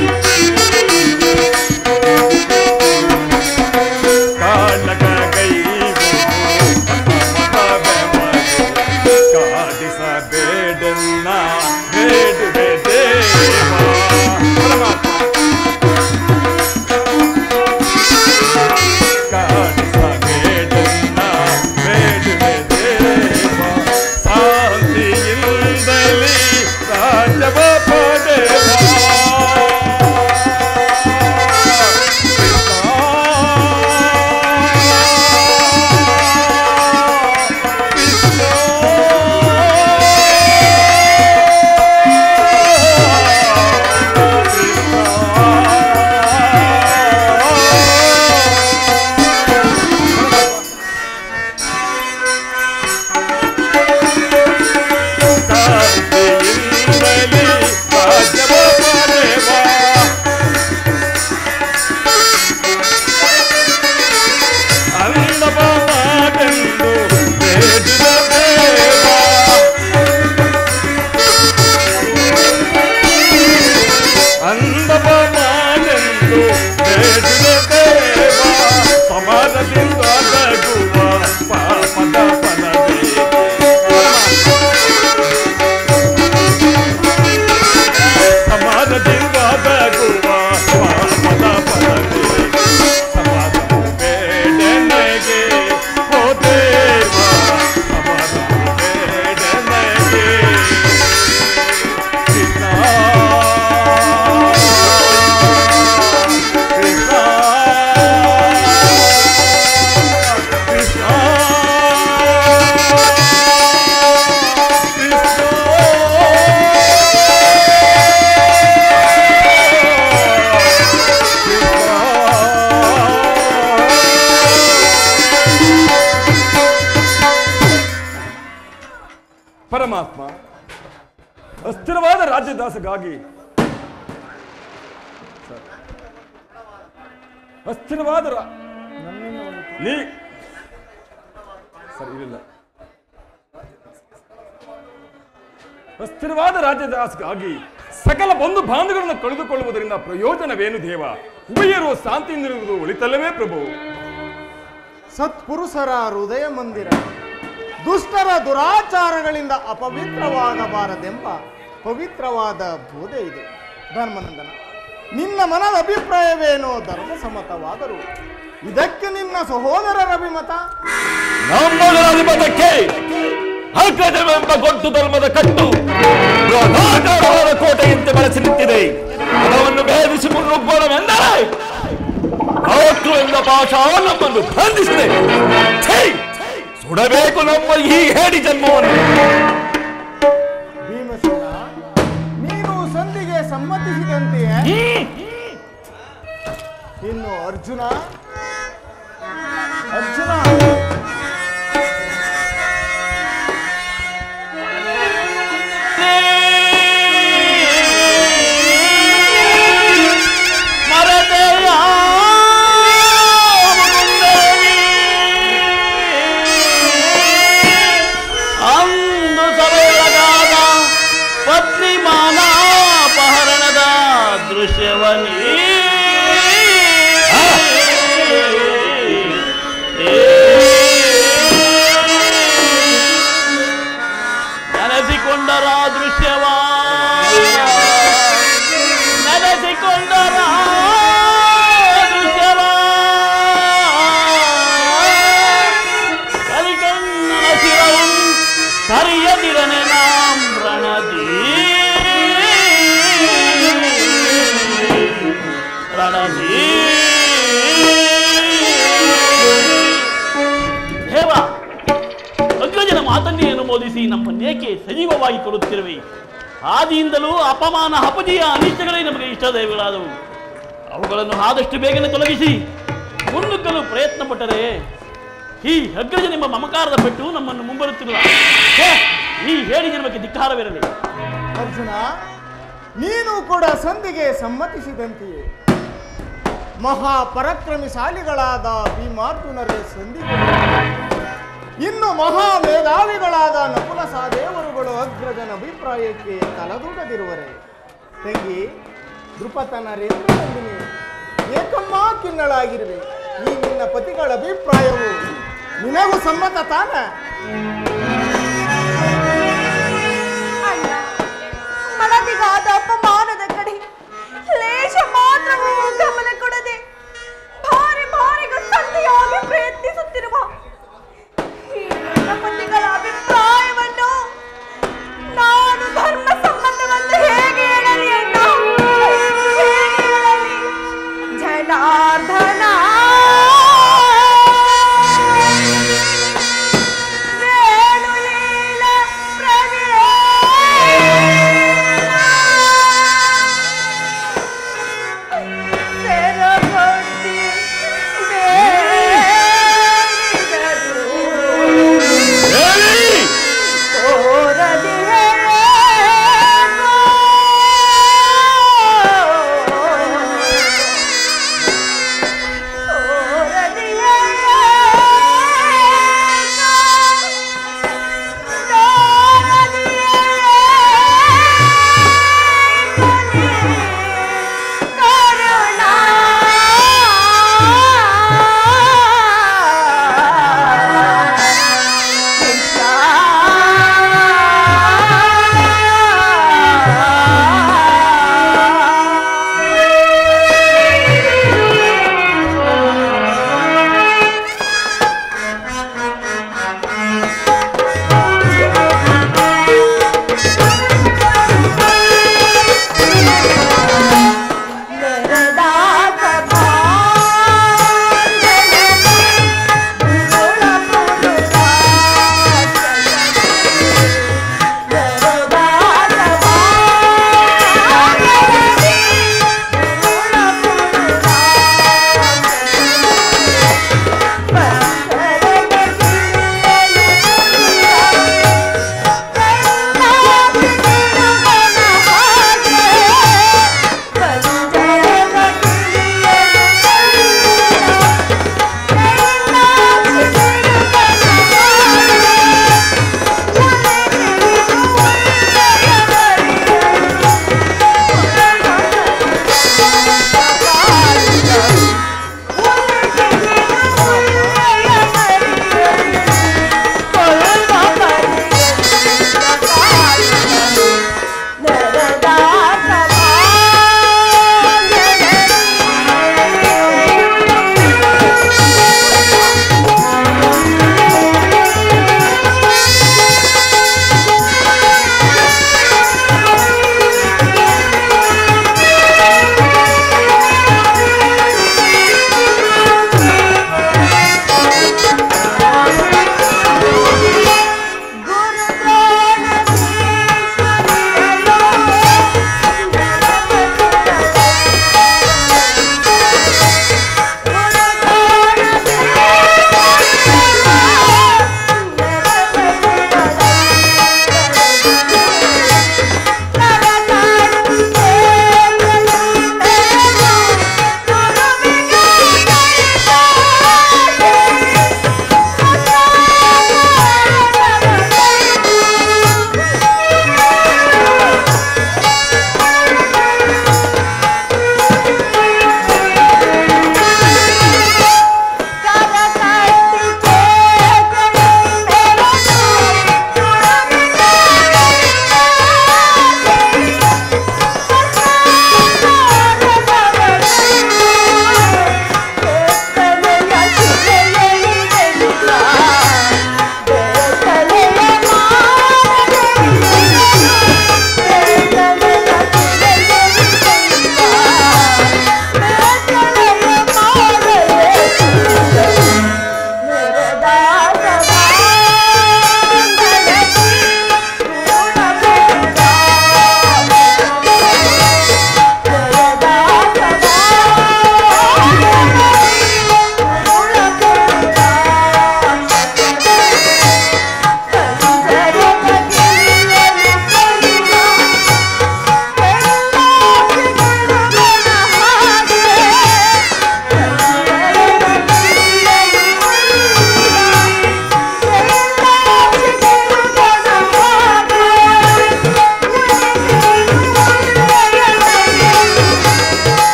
ಕಾಲಗ ಗೈಗು ಅಸಮತವೇ ಕಾಡಿಸಬೇಡನ್ನ ಬೇಡುವೆ ದೇವ ಪರಮಾತ್ಮ ಕಾಡಿಸಬೇಡನ್ನ ಬೇಡುವೆ ದೇವ ಶಾಂತಿಯಿಂದಲೇ ರಾಜವ ಪಡೆವ ಶಾಂತಿಯಿಂದಲೇ ರಾಜವ ಪಡೆವ ಅಂದವ ಮಾತೆಂದು ಬೇಡಿದ ದೇವ ಅಂದವ ಮಾತೆಂದು ಬೇಡಿದ ದೇವ ಸಮಾನದಿಂದ ಬಗುವ ಪಾಪದ ಫಲವೇ ಸಮಾನದಿಂದ ಬಗುವ ಪಾಪದ ಫಲವೇ ಸಮಾನ ಬೇಡನೆಗೆ ಓ ದೇವ ಸಮಾನ ಬೇಡನೆಗೆ ಕೃಷ್ಣ ಕೃಷ್ಣ ಕೃಷ್ಣ ಪರಮಾತ್ಮ ಅಸ್ಥಿರವಾದ ರಾಜ್ಯದಾಸಗಾಗಿ ಅಸ್ಥಿರವಾದ ರಾ- ನೀ ಸರಿ ಇರಲಿಲ್ಲ ಅಸ್ಥಿರವಾದ ರಾಜ್ಯದಾಸಗಾಗಿ ಸಕಲ ಬಂಧು ಬಾಂಧವಗಳನ್ನು ಕಳೆದುಕೊಳ್ಳುವುದರಿಂದ ಪ್ರಯೋಜನವೇನು ದೇವ ಉಭಯರು ಶಾಂತಿಯಿಂದಿರುವುದು ಒಳಿತಲ್ಲವೇ ಪ್ರಭು ಸತ್ಪುರುಷರ ಹೃದಯ ಮಂದಿರ ದುಷ್ಟರ ದುರಾಚಾರಗಳಿಂದ ಅಪವಿತ್ರವಾಗಬಾರದೆಂಬ ಪವಿತ್ರವಾದ ಬೋಧೆ ಇದು ಧರ್ಮನಂದನ ನಿನ್ನ ಮನದ ಅಭಿಪ್ರಾಯವೇನೋ ಧರ್ಮ ಸಮ್ಮತವಾದರೂ ಇದಕ್ಕೆ ನಿನ್ನ ಸಹೋದರರ ಅಭಿಮತ ನಮ್ಮಗಳ ಅಧಿಪತಕ್ಕೆ ಅಗ್ರಜವೆಂಬ ಗೊಡ್ಡು ಧರ್ಮದ ಕಟ್ಟು ಬೃಹದಾಕಾರವಾದ ಕೋಟೆಯಂತೆ ಬೆಳೆಸಿ ನಿಂತಿದೆ ಅದನ್ನು ಭೇದಿಸಿ ಮುನ್ನುಗ್ಗೋಣವೆಂದರೆ ಅವತ್ತು ಎಂದ ಪಾಶ ನಮ್ಮನ್ನು ಬಂಧಿಸಿದೆ ಛೀ! ಸುಡಬೇಕು ನಮ್ಮ ಈ ಹೇಡಿ ಜನ್ಮವನ್ನು ಭೀಮಸೇನ ನೀನು ಸಂಧಿಗೆ ಸಮ್ಮತಿಸಿದಂತೆಯೇ ಇನ್ನು ಅರ್ಜುನ ಅರ್ಜುನ ಮರತೆಯ ಅಂದು ಸವೆಯದಾದ ಪತ್ನಿ ಮಾನಾಪಹರಣದ ದೃಶ್ಯವನಿ ಕಾಣಲಿ ದೇವ ಅಗ್ರಜನ ಮಾತನ್ನೇ ಅನುಮೋದಿಸಿ ನಮ್ಮನ್ನೇಕೆ ಸಜೀವವಾಗಿ ಕೊಡುತ್ತಿರುವೆ ಆದಿಯಿಂದಲೂ ಅಪಮಾನ ಅಪಜಯ ಅನಿಷ್ಟಗಳೇ ನಮಗೆ ಇಷ್ಟ ದೈವಗಳಾದವು ಅವುಗಳನ್ನು ಆದಷ್ಟು ಬೇಗನೆ ತೊಲಗಿಸಿ ಮುನ್ನುಗ್ಗಲು ಪ್ರಯತ್ನ ಪಟ್ಟರೆ ಈ ಅಗ್ರಜನೆಂಬ ಮಮಕಾರದ ಪೆಟ್ಟು ನಮ್ಮನ್ನು ಮುಂಬರುತ್ತಿಲ್ಲ ಛೇ, ಈ ಹೇಳಿ ಜನ್ಮಕ್ಕೆ ಧಿಕ್ಕಾರವಿರಲಿ ಅರ್ಜುನ ನೀನು ಕೂಡ ಸಂಧಿಗೆ ಸಮ್ಮತಿಸಿದಂತೆಯೇ ಮಹಾಪರಾಕ್ರಮಿಶಾಲಿಗಳಾದ ಭೀಮಾರ್ಜುನರೇ ಸಂಧಿ ಇನ್ನು ಮಹಾ ಮೇಧಾವಿಗಳಾದ ನಕುಲ ಸಹದೇವರುಗಳು ಅಗ್ರಜನ ಅಭಿಪ್ರಾಯಕ್ಕೆ ತಲದೂಡದಿರುವರೆ ತಂಗಿ ದೃಪತನರೇಂದ್ರ ನಂದಿನಿ ಏಕಮ್ಮ ಕಿನ್ನಳಾಗಿರುವೆ ಈ ನಿನ್ನ ಪತಿಗಳ ಅಭಿಪ್ರಾಯವು ನಿನಗೂ ಸಮ್ಮತ ತಾನ ಅಣ್ಣ ಮನದಿಗಾದ ಅಪಮಾನದ ಕಡೆ ಲೇಷ ಮಾತ್ರವೂ ಗಮನ ಕೊಡದೆ ಭಾರಿ ಭಾರಿಗೂ ಸಂಧಿಯಾಗಿ ಪ್ರಯತ್ನಿಸುತ್ತಿರುವ ಈ ನನ್ನ ಪತಿಗಳ ಅಭಿಪ್ರಾಯವನ್ನು ನಾನು ಧರ್ಮ ಸಂಬಂಧವನ್ನು ಹೇಗೆ ಹೇಳಲಿ ಅಣ್ಣ ಹೇಗೆ ಹೇಳಲಿ ಜನಾರ್ದನ ವೇಣುಲೀಲ ಪ್ರವೀಣ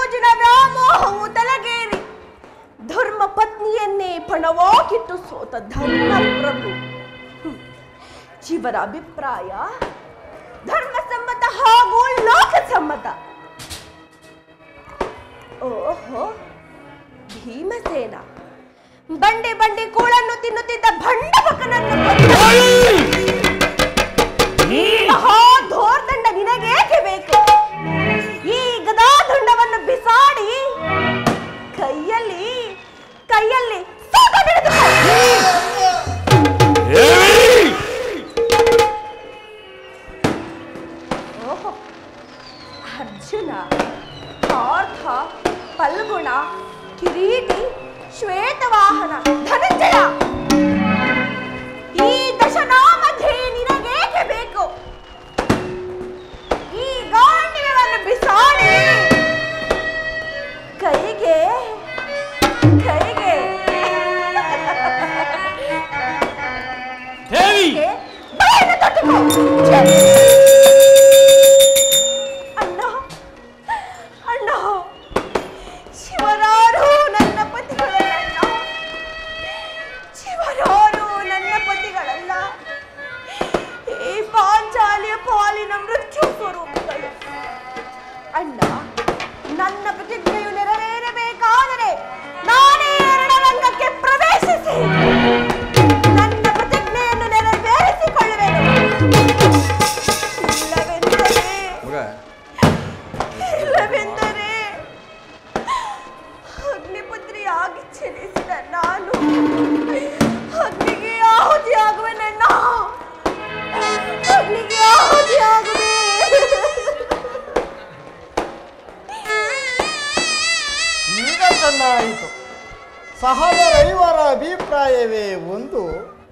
ರಾಜನ ವ್ಯಾಮೋಹವು ತಲೆಗೇರಿ ಧರ್ಮ ಪತ್ನಿಯನ್ನೇ ಪಣವಾಗಿಟ್ಟು ಸೋತ ಧರ್ಮ ಪ್ರಭು ಹ್ಮ್. ಇವರ ಅಭಿಪ್ರಾಯ ಧರ್ಮಸಮ್ಮತ ಹಾಗೂ ಲೋಕಸಮ್ಮತ ಓಹೋ ಭೀಮಸೇನ ಬಂಡೆ ಬಂಡೆ ಕೂಳನ್ನು ತಿನ್ನುತ್ತಿದ್ದ ಭಂಡ ಬಕನನ್ನು ಕೊಂದ ಮಹಾ ಧೋರ್ದಂಡ ನಿನಗೇಕೆ ಬೇಕು ಈ ಗದಾದಂಡವನ್ನು ಬಿಸಾಡಿ ಕೈಯಲ್ಲಿ ಕೈಯಲ್ಲಿ ಸೂತ ಹಿಡಿದುಕೋ. ಓಹೋ ಅರ್ಜುನ ಪಾರ್ಥ ಫಲ್ಗುಣ ಕಿರೀಟಿ ಶ್ವೇತವಾಹನ ಧನಂಜಯ ಈ ದಶನಾಮಧೇ ನಿನಗೇಕೆ ಬೇಕು ಈ ಗಾಂಡಿಗಳನ್ನು ಬಿಸಾಡಿ ಕೈಗೆ ಕೈಗೆ ದೇವಿ ಕೈಗೆ ಬಾಯನ್ನು ತಟ್ಟುಕೋ. ಛೆ! ಅಣ್ಣ ಅಣ್ಣ ಶಿವರಾರು ನನ್ನ ಪತಿಗಳಲ್ಲ ಶಿವರಾರು ನನ್ನ ಪತಿಗಳಲ್ಲ ಈ ಪಾಂಚಾಲಿಯ ಪಾಲಿನ ಮೃತ್ಯು ಸ್ವರೂಪಗಳು ಅಣ್ಣ ನನ್ನ ಪ್ರತಿಜ್ಞೆಯು ನೆರವೇರಬೇಕಾದರೆ ನಾನೇ ರಣರಂಗಕ್ಕೆ ಪ್ರವೇಶಿಸಿ ನನ್ನ ಪ್ರತಿಜ್ಞೆಯನ್ನು ನೆರವೇರಿಸಿಕೊಳ್ಳುವೆನು ಇಲ್ಲವೆಂದರೆ ಮಗ ಇಲ್ಲವೆಂದರೆ ಅಗ್ನಿಪುತ್ರಿಯಾಗಿ ಚಲಿಸಿದ ನಾನು ಅಗ್ನಿಗೆ ಆಹುತಿಯಾಗುವೆನಣ್ಣ ಅಗ್ನಿಗೆ ಆಹುತಿಯಾಗುವೆ ಈಗ ಚೆನ್ನಾಯಿತು ಸಹೋದರೈವರ ಅಭಿಪ್ರಾಯವೇ ಒಂದು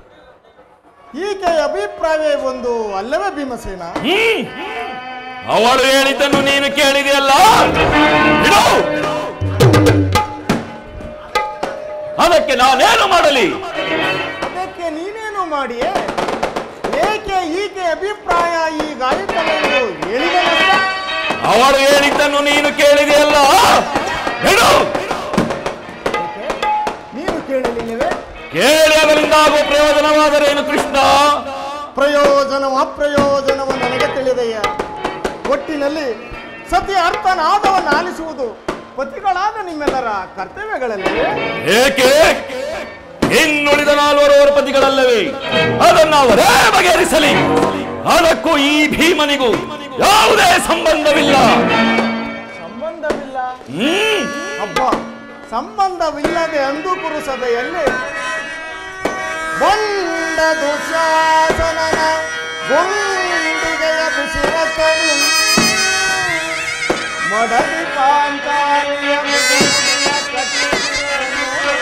ಈಕೆಯ ಅಭಿಪ್ರಾಯವೇ ಒಂದು ಅಲ್ಲವೇ ಭೀಮಸೇನ ಹ್ಮ್ ಅವಳು ಹೇಳಿದ್ದನ್ನು ನೀನು ಕೇಳಿದೆಯಲ್ಲ ಬಿಡು ಅದಕ್ಕೆ ನಾನೇನು ಮಾಡಲಿ ಅದಕ್ಕೆ ನೀನೇನು ಮಾಡಿಯೇ ಏಕೆ ಈಕೆ ಅಭಿಪ್ರಾಯ ಈ ಗಾಯಕನೆಂದು ಹೇಳಿದನಲ್ಲ ಅವಳು ಹೇಳಿದ್ದನ್ನು ನೀನು ಕೇಳಿದೆಯಲ್ಲ ಬಿಡು ಏಕೆ? ನೀನು ಕೇಳಲಿಲ್ಲವೇ ಕೇಳಿ ಅದರಿಂದ ಆಗುವ ಪ್ರಯೋಜನವಾದರೇನು ಕೃಷ್ಣ ಪ್ರಯೋಜನವು ಅಪ್ರಯೋಜನವು ನನಗೆ ತಿಳಿದೆಯ ಒಟ್ಟಿನಲ್ಲಿ ಸತಿ ಅರ್ಥನಾದವನ್ನು ಆಲಿಸುವುದು ಪತಿಗಳಾದ ನಿಮ್ಮೆಲ್ಲರ ಕರ್ತವ್ಯಗಳಲ್ಲಿ ಏಕೆ ಇನ್ನುಳಿದ ನಾಲ್ವರವರ ಪತಿಗಳಲ್ಲವೇ ಅದನ್ನು ಅವರೇ ಬಗೆಹರಿಸಲಿ ಅದಕ್ಕೂ ಈ ಭೀಮನಿಗೂ ಯಾವುದೇ ಸಂಬಂಧವಿಲ್ಲ ಸಂಬಂಧವಿಲ್ಲ ಹ್ಮ್ ಹಬ್ಬ ಸಂಬಂಧವಿಲ್ಲದೆ ಅಂದು ಪುರುಸಭೆಯಲ್ಲಿ ಬಂಡ ದುಶಾಸನನ ಗುಂಡಿಗೆಯ ಬಿಸಿರತನು ಮಡದಿ ಪಾಂಚಾಲಿಯ ಮುಗುಳಿಯ ಕಟ್ಟಿಗೆಯನ್ನು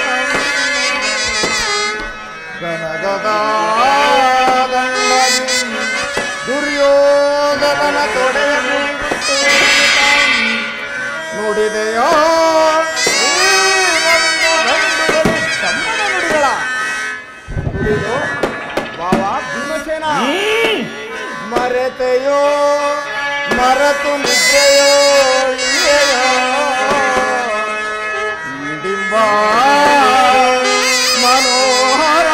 ಗಣಗದಾದಂಡದಿ ದುರ್ಯೋಧನನ ತೊಡೆಯ ಮುಡಿಬಿಟ್ಟು ನುಡಿದೆಯೋ ಈ ಒಂದು ಗಂಡುಗಳು ತಮ್ಮನ ನುಡಿಗಳ ನುಡಿದು ಬಾವ ಭೀಮಸೇನ ಹ್ಮ್ ಮರೆತೆಯೋ ಮರೆತು ನಿದ್ರೆಯೋ ಇಲ್ಲೆಯೋ ಇಡಿಂಬ ಮನೋಹರ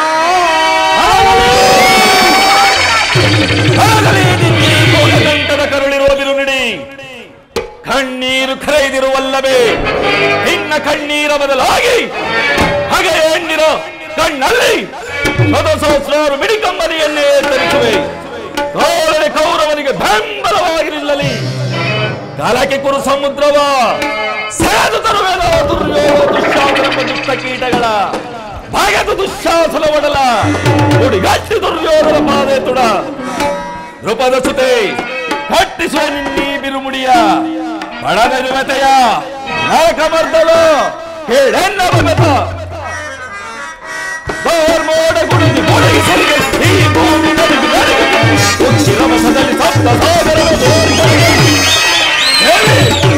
ಆಗಲೇ ನಿನ್ನೆ ಕೋಟದಂಟದ ಕರುಳಿರುವ ಬಿರುನಿಡಿ ಕಣ್ಣೀರು ಕರೆಯದಿರುವಲ್ಲವೇ ನಿನ್ನ ಕಣ್ಣೀರ ಬದಲಾಗಿ ಹಾಗೆ ಹೆಣ್ಣಿನ ಕಣ್ಣಲ್ಲಿ ಸದಸಹಸ್ರಾರು ಮಿಡಿಕಂಬನಿಯನ್ನೇ ಧರಿಸುವೆ ತೋಳನೆ ಕೌರವನಿಗೆ ಬೆಂಬಲವಾಗಿ ನಿಲ್ಲಲಿ ಕಲಕೆ ಕುರು ಸಮುದ್ರವ ಸೆಳೆದು ತರುವೆನೋ ದುರ್ಯೋಗ ದುಶ್ಯಾಸನ ದುಷ್ಟ ಕೀಟಗಳ ಬಗೆದು ದುಶ್ಯಾಸನ ಒಡಲ ಹುಡುಗಚ್ಚಿ ದುರ್ಯೋಧನ ಪಾದೆ ತುಡ ನೃಪದ ಸುತೆ ಕಟ್ಟಿಸುವ ನಿನ್ನೀ ಬಿರುಮುಡಿಯ ಪಡನಿರುವತೆಯ ನರಕಮರ್ದಲು ಕೇಳೆನ್ನ ಬಗತ ಮೋಡ ಗುಡುಗಿ ಮುಳುಗಿಸಲಿಗೆ ಈ ಭೂಮಿ ನಡುಗಿ ನಡುಗಿ ಉಚ್ಚಿರ ಮಸದಲ್ಲಿ ಸಪ್ತ ಸಾಗರವ ತೋರಿಸಲಿಗೆ ಹೇಳಿ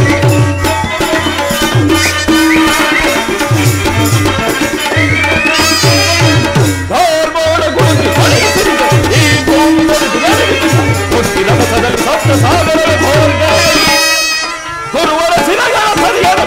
ಧರ್ಮೋಡ ಗುಡುಗಿ ಮುಳುಗಿಸಲಿಗೆ ಈ ಭೂಮಿ ನಡುಗಿ ನಡುಗಿ ಉಚ್ಚಿರ ಮಸದಲ್ಲಿ ಸಪ್ತ ಸಾಗರವ ತೋರಿಸಲಿಗೆ ಗುರುವರ ಸಿನಗಳ ಸರಿಯದ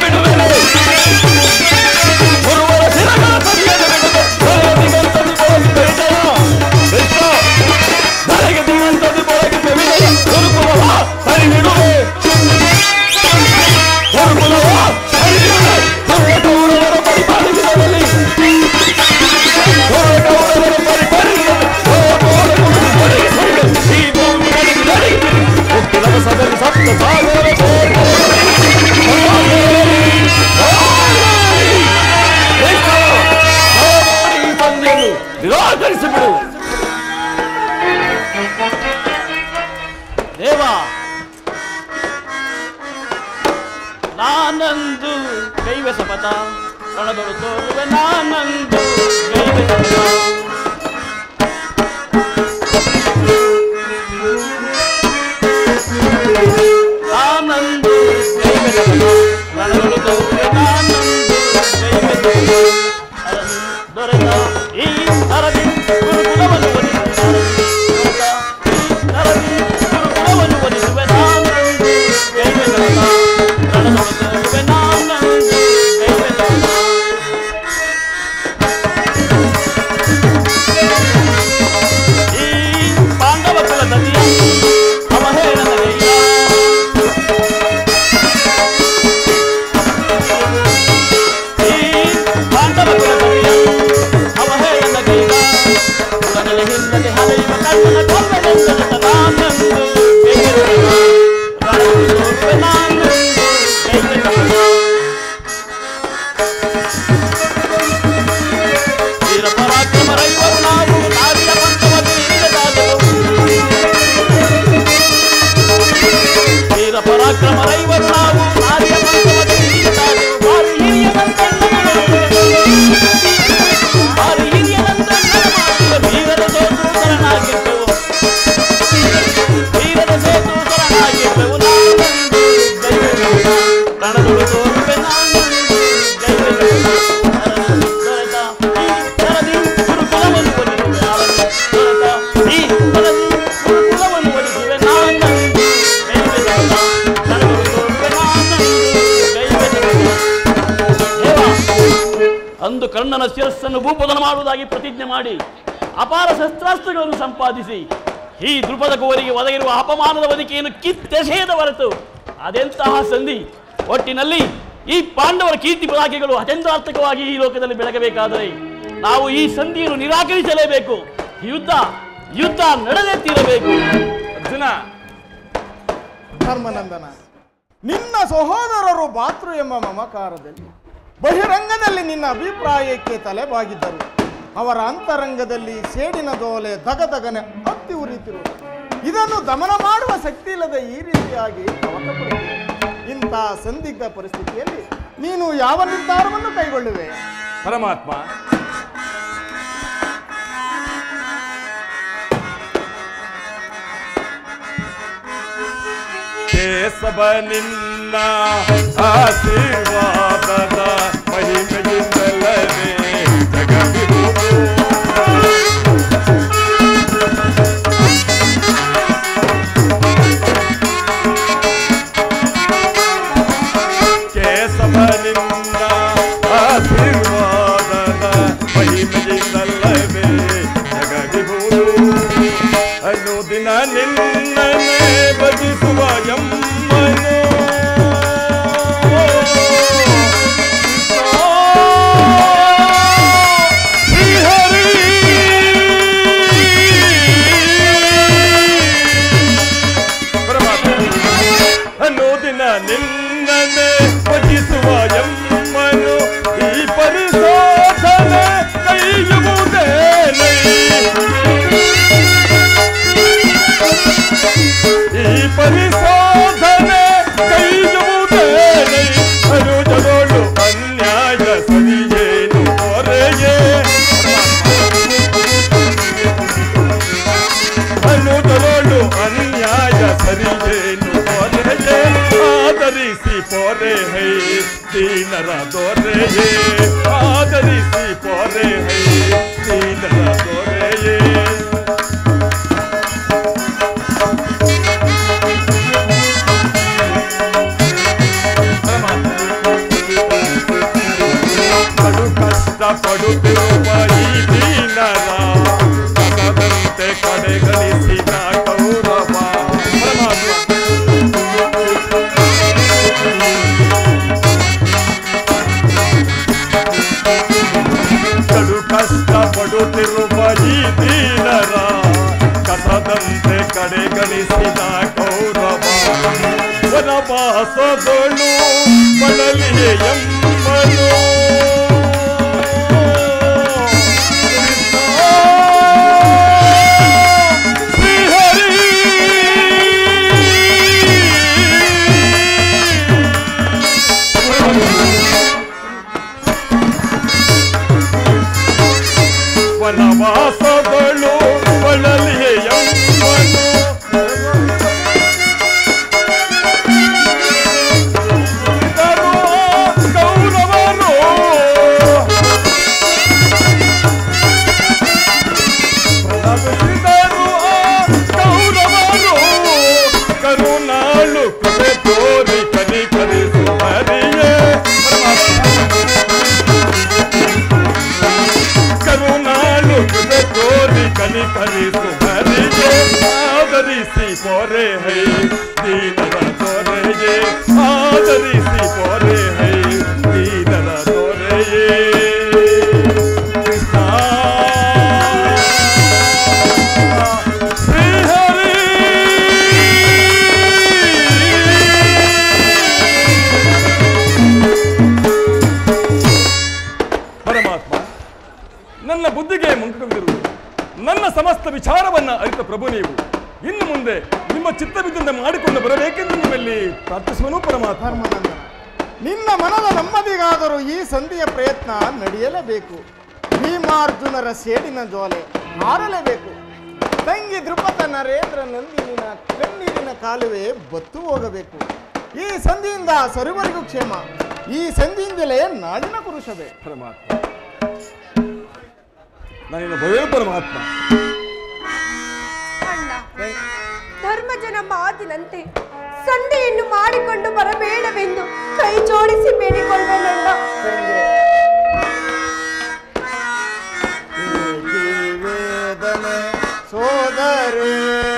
ನಿರಾಕರಿಸಿಬಿಡು ದೇವ ನಾನಂದು ಕೈವೆ ಸಪತ ಕಣದೊಳು ತೋರುವೆ ನಾನಂದು ಕೈವೆ ಸಪತ ನಾನಂದು ಕೈವೆ ಸಪತ ಕಣದೊಳು ತೋರುವೆ ನಾನಂದು ಕೈವೆ ಸಪತ ಅರಸಿ ದೊರೆತ ಈ ಅರಸಿ ಗುರುಕುಲವನ್ನು ಒಲಿಸುವೆ ದೊರೆತ ಈ ಅರಸಿ ಗುರುಕುಲವನ್ನು ಒಲಿಸುವೆ ನಾನಂದು ಕೈವೆ ಸಪತ ಕಣದೊಳು ತೋರುವೆ ನಾನಂದು ಕೈವೆ ಸಪತ ಈ ಪಾಂಡವ ಕುಲ ಸತಿಯ ಅವಹೇಳನಗೈದ ಈ ಪಾಂಡವ ಕುಲ ಸತಿಯ ಅವಹೇಳನಗೈದ ಕುಲದಲ್ಲಿ ಹಿಂದಕ್ಕೆ ಹಲೆಯುವ ಕಣ್ಣನ ಕೊಲ್ಲೆನೆಂದೆನಿತ ನಾನಂದು ಕೈಗೆತ್ತಿದ. ರಣದಲ್ಲಿ ಸೋಲುವೆ ನಾನಂದು ಕೈಗೆತ್ತಿದ. ವೀರ ಪರಾಕ್ರಮ ರೈವರು ನಾವು ನಾರಿಯ ಪಂಥವನ್ನು ಹಿಡಿದಾದೆವು. ವೀರ ಪರಾಕ್ರಮ ರೈವರು ನಾವು ನಾರಿಯ ಪಂಥವನ್ನು ಹಿಡಿದಾದೆವು. ಭಾರಿ ಹಿರಿಯನಂತೆಲ್ಲ ಭಾರಿ ಹಿರಿಯನಂತೆಲ್ಲ ಮಾಡಿದ ವೀರರ ಸೋತು ಶರಣಾಗಿದ್ದೆವು ವೀರರ ಸೋತು ಶರಣಾಗಿದ್ದೆವು ನಾನಂದು ಗೈವೆಸೆವು. ರಣದೊಳು ತೋರುವೆ ನಾನಂದು ಗೈವೆಸೆವು. ಅರಸಿ ದೊರೆತ ಈ ಶರದಿ ಗುರುಕುಲವನ್ನು ಒಲಿಸುವೆ ಅರಸಿ ದೊರೆತ ಈ ಶರದಿ ಗುರುಕುಲವನ್ನು ಒಲಿಸುವೆ ನಾನಂದು ಗೈವೆಸೆವು. ರಣದೊಳು ತೋರುವೆ ನಾನಂದು ಗೈವೆಸೆವು. ದೇವ, ಅಂದು ಕರ್ಣನ ಶಿರಸ್ಸನ್ನು ಭೂಪತನ ಮಾಡುವುದಾಗಿ ಪ್ರತಿಜ್ಞೆ ಮಾಡಿ ಅಪಾರ ಶಸ್ತ್ರಾಸ್ತ್ರಗಳನ್ನು ಸಂಪಾದಿಸಿ ಈ ದೃಪದ ಕೋರಿಗೆ ಒದಗಿರುವ ಅಪಮಾನದ ಒದಕೆಯನ್ನು ಕಿತ್ತೆಸೆಯದ ಹೊರತು ಅದೆಂತಹ ಸಂಧಿ ಒಟ್ಟಿನಲ್ಲಿ ಈ ಪಾಂಡವರ ಕೀರ್ತಿ ಪದಾಕೆಗಳು ಅತ್ಯಂತಾರ್ಥಕವಾಗಿ ಈ ಲೋಕದಲ್ಲಿ ಬೆಳಗಬೇಕಾದರೆ ನಾವು ಈ ಸಂಧಿಯನ್ನು ನಿರಾಕರಿಸಲೇಬೇಕು ಯುದ್ಧ ಯುದ್ಧ ನಡೆದೇ ತೀರಬೇಕು ಅರ್ಜುನ ಧರ್ಮನಂದನ ನಿನ್ನ ಸಹೋದರರು ಬಾತೃ ಎಂಬ ಮಮಕಾರದಲ್ಲಿ ಬಹಿರಂಗದಲ್ಲಿ ನಿನ್ನ ಅಭಿಪ್ರಾಯಕ್ಕೆ ತಲೆಬಾಗಿದ್ದರು ಅವರ ಅಂತರಂಗದಲ್ಲಿ ಸೇಡಿನ ದೋಲೆ ದಗದಗನೆ ಹತ್ತಿ ಉರಿತಿರುವುದು ಇದನ್ನು ದಮನ ಮಾಡುವ ಶಕ್ತಿ ಇಲ್ಲದೆ ಈ ರೀತಿಯಾಗಿ ಕವಟಪಡುತ್ತಿದೆ ಇಂಥ ಸಂದಿಗ್ಧ ಪರಿಸ್ಥಿತಿಯಲ್ಲಿ ನೀನು ಯಾವ ನಿರ್ಧಾರವನ್ನು ಕೈಗೊಳ್ಳುವೆ ಪರಮಾತ್ಮ ಕೇಸವ ನಿನ್ನ ಆಶೀರ್ವಾದದ ಮಹಿಮೆಯಿಂದಲೇ ಜಗವಿರುವುದು ಕೇಸವನಿಂದ ಆಶೀರ್ವಾದದ ಮಹಿಮೆಯಿಂದಲ್ಲವೇ ಜಗವಿಹುದು ಅನುದಿನ ನಿನ್ನನೆ ಭಜಿಸುವ ಎಮ್ಮನು ಶ್ರೀಹರಿ ಪರಮಾತ್ಮ ಅನ್ನೋದಿನ ನಿನ್ನನೆ ಭಜಿಸುವ ಎಮ್ಮನು ಈ ಪರಿಶೋಧನೆ ಕೈಯುವುದೇನೈ ಈ ಪರಿಶೋಧನೆ ಕೈಯುವುದೇನೈ ಅನುಜಗಳು ಅನ್ಯಾಯ ಸರಿಯೇನು ಹೊರೆಯೇ ಅನ್ನುದರೊಳು ಅನ್ಯಾಯ ಸರಿಯೇನು ಪೊರೆಯೇ ಆದರಿಸಿ ಪೊರೆ ಹೈ ದೀನರ ದೊರೆಯೇ ಆದರಿಸಿ ಪೊರೆ ಹೈ ದೀನರ ದೊರೆಯೇ ಕಡು ಕಷ್ಟ ಪಡುತ್ತಿರುವ ಈ ದೀನರ ಕಸದಂತೆ ಕಡೆಗಣಿಸಿದ ಕೌರವ ಪರಮಾತ್ಮ ಕಡು ಕಷ್ಟ ಪಡುತ್ತಿರುವ ಈ ದೀನರ ಕಸದಂತೆ ಕಡೆಗಣಿಸಿದ ಕೌರವ ವನವಾಸದಳು ಬಳಲಿಯೇ ಯಮ್ಮನು ಇದರು ಕೌರವರು ಪ್ರಭವಿಸಿದರು ಕೌರವರು ಕರುಣಾಳು ಕೃಪೆ ತೋರಿ ಕಲಿ ಕಲಿಸುವರಿಯೇ ಕರುಣಾಳು ಕೃಪೆ ತೋರಿ ಕಲಿ ಕಲಿಸುವರಿಯೇ ಆದರಿಸಿ ಪೊರೆ ಹೈ ದೀನರ ತೋರೆಯೇ ಆದರಿಸಿ ಪೊರೆ ಹೈ ದೀನರ ತೋರೆಯೇ ಕೃಷ್ಣ ಶ್ರೀಹರಿ ಪರಮಾತ್ಮ ನನ್ನ ಬುದ್ಧಿಗೆ ಮುಂಕವಿರುವುದು ನನ್ನ ಸಮಸ್ತ ವಿಚಾರವನ್ನ ಅರಿತ ಪ್ರಭು ನೀವು ಇನ್ನು ಮುಂದೆ ನಿಮ್ಮ ಚಿತ್ತವಿದ್ದಂತೆ ಮಾಡಿಕೊಂಡು ಬರಬೇಕೆಂದು ನಿಮ್ಮಲ್ಲಿ ಪ್ರಾರ್ಥಿಸುವನು ಪರಮಾತ್ಮ ಧರ್ಮನಂದನ ನಿನ್ನ ಮನದ ನೆಮ್ಮದಿಗಾದರೂ ಈ ಸಂಧಿಯ ಪ್ರಯತ್ನ ನಡೆಯಲೇಬೇಕು ಭೀಮಾರ್ಜುನರ ಸೇಡಿನ ಜೋಲೆ ಹಾರಲೇಬೇಕು ತಂಗಿ ದೃಪದ ನರೇಂದ್ರ ನಂದಿನಿನ ಕಣ್ಣೀರಿನ ಕಾಲುವೆ ಬತ್ತು ಹೋಗಬೇಕು ಈ ಸಂಧಿಯಿಂದ ಸರಿವರೆಗೂ ಕ್ಷೇಮ ಈ ಸಂಧಿಯಿಂದಲೇ ನಾಡಿನ ಪುರುಷವೇ ಪರಮಾತ್ಮ ನಾನಿನ್ನ ಭಯ ಪರಮಾತ್ಮ ಅಣ್ಣ ಧರ್ಮಜನ ಮಾತಿನಂತೆ ಸಂಧಿಯನ್ನು ಮಾಡಿಕೊಂಡು ಬರಬೇಡವೆಂದು ಕೈ ಜೋಡಿಸಿ ಬೇಡಿಕೊಳ್ಳಬೇನಣ್ಣ ವೇದನೆ ಸೋದರೇ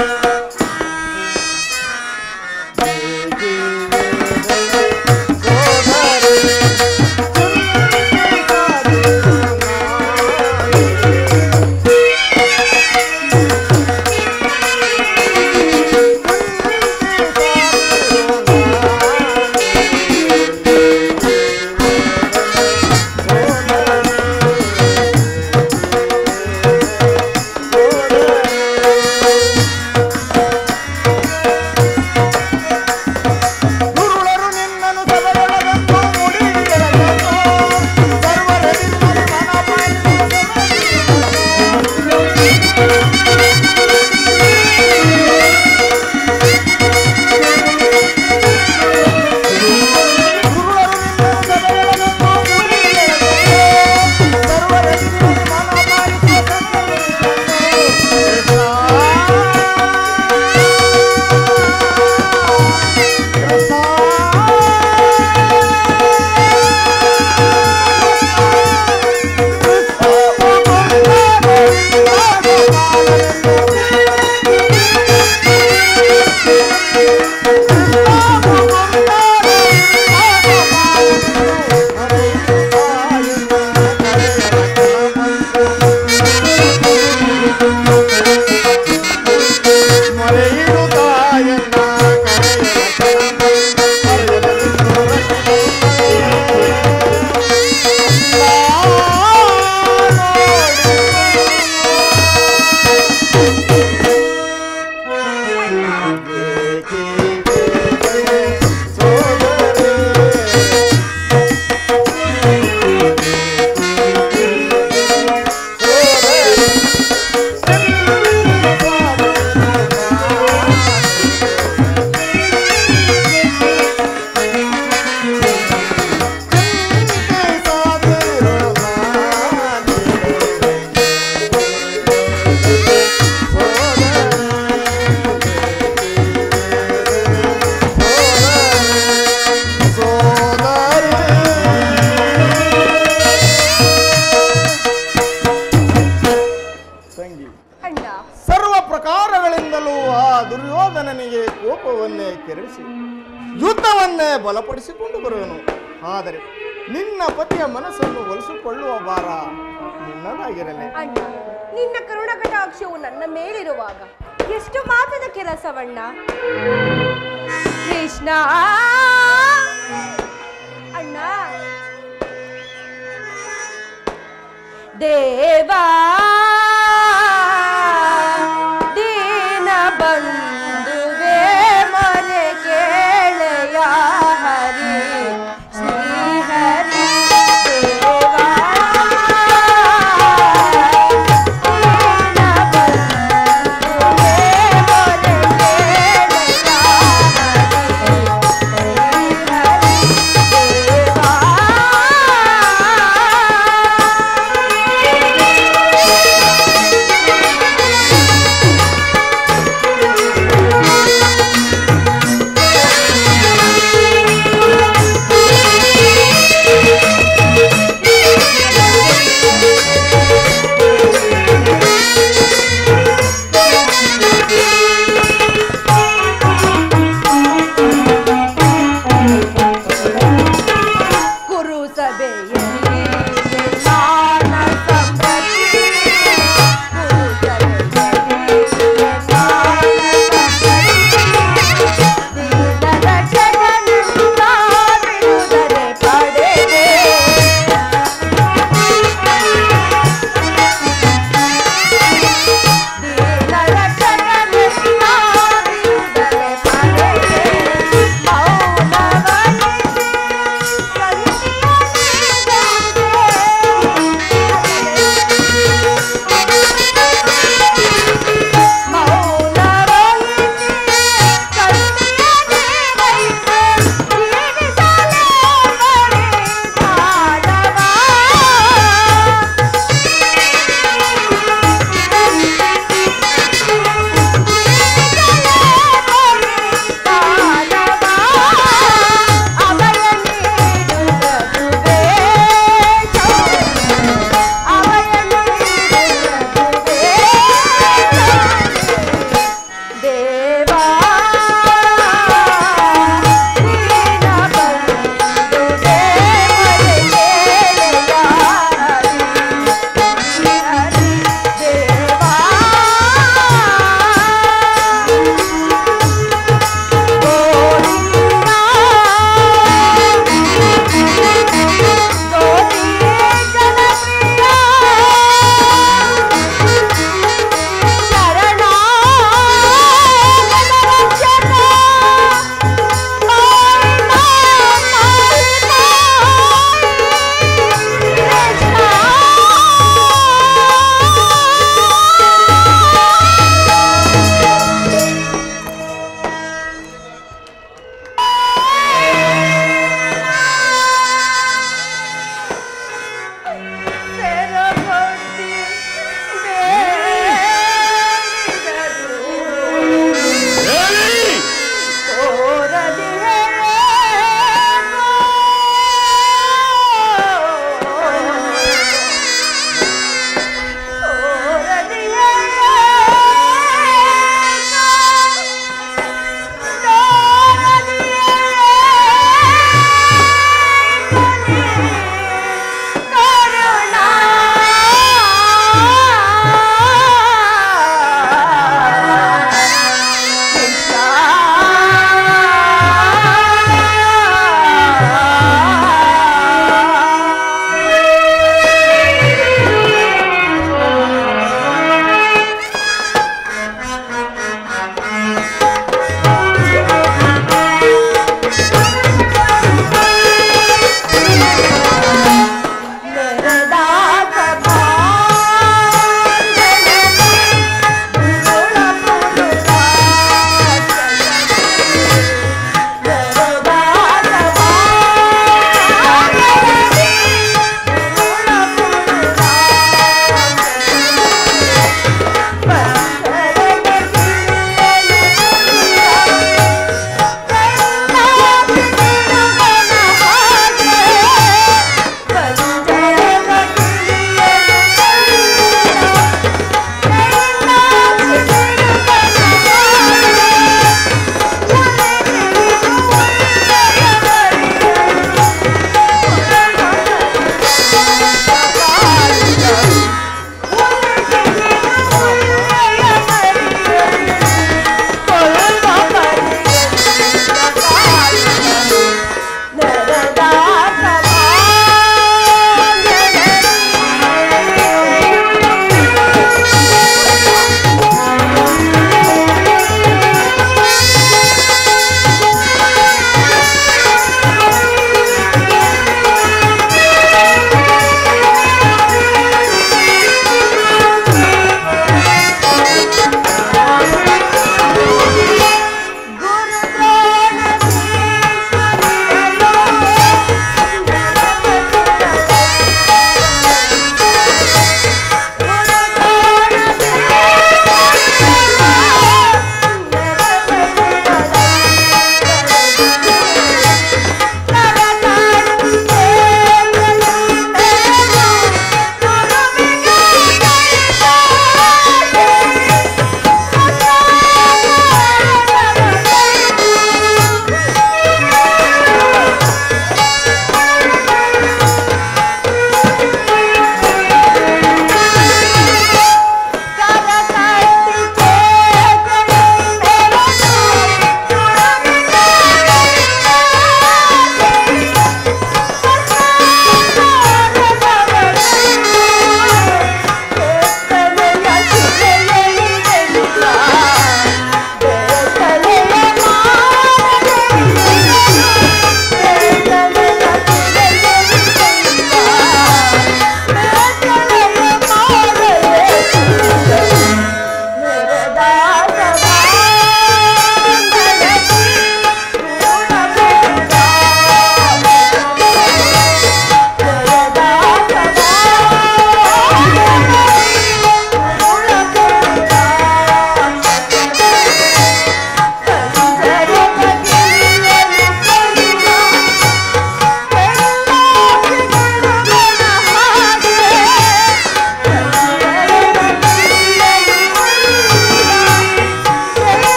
ಗುರುಳರು ನಿನ್ನನು ಸಭೆಯೊಳಗಂದು ಮುಡಿಗೆಳಗಂದು ಸರ್ವರೆದಿದ್ದರೆ ಮನ ಗುರುಳರು ನಿನ್ನನು ಸಭೆಯೊಳಗಂದು ಮುಡಿಗೆಳಗಂದು ಸರ್ವರೆದಿದ್ದರೆ ಮನ ಪಾಲಿಸುವ ತಂಗಿ ಅಣ್ಣ ಸರ್ವ ಪ್ರಕಾರಗಳಿಂದಲೂ ಆ ದುರ್ಯೋಧನನಿಗೆ ಕೋಪವನ್ನೇ ಕೆರಳಿಸಿ ಯುದ್ಧವನ್ನೇ ಬಲಪಡಿಸಿಕೊಂಡು ಬರುವನು ಆದರೆ ನಿನ್ನ ಪತಿಯ ಮನಸ್ಸನ್ನು ಒಲಿಸಿಕೊಳ್ಳುವ ಭಾರ ನಿನ್ನದಾಗಿರಲಿ ಅಣ್ಣ ನಿನ್ನ ಕರುಣ ಕಟಾಕ್ಷವು ನನ್ನ ಮೇಲಿರುವಾಗ ಎಷ್ಟು ಮಾತದ ಕೆಲಸವಣ್ಣ ಕೃಷ್ಣ ಅಣ್ಣ ದೇವಾ ದೀನ ಬಂಧುವೆ ಮನೆ ಕೇಳೆಯ ಹರಿ ಶ್ರೀ ಹರಿ ದೇವಾ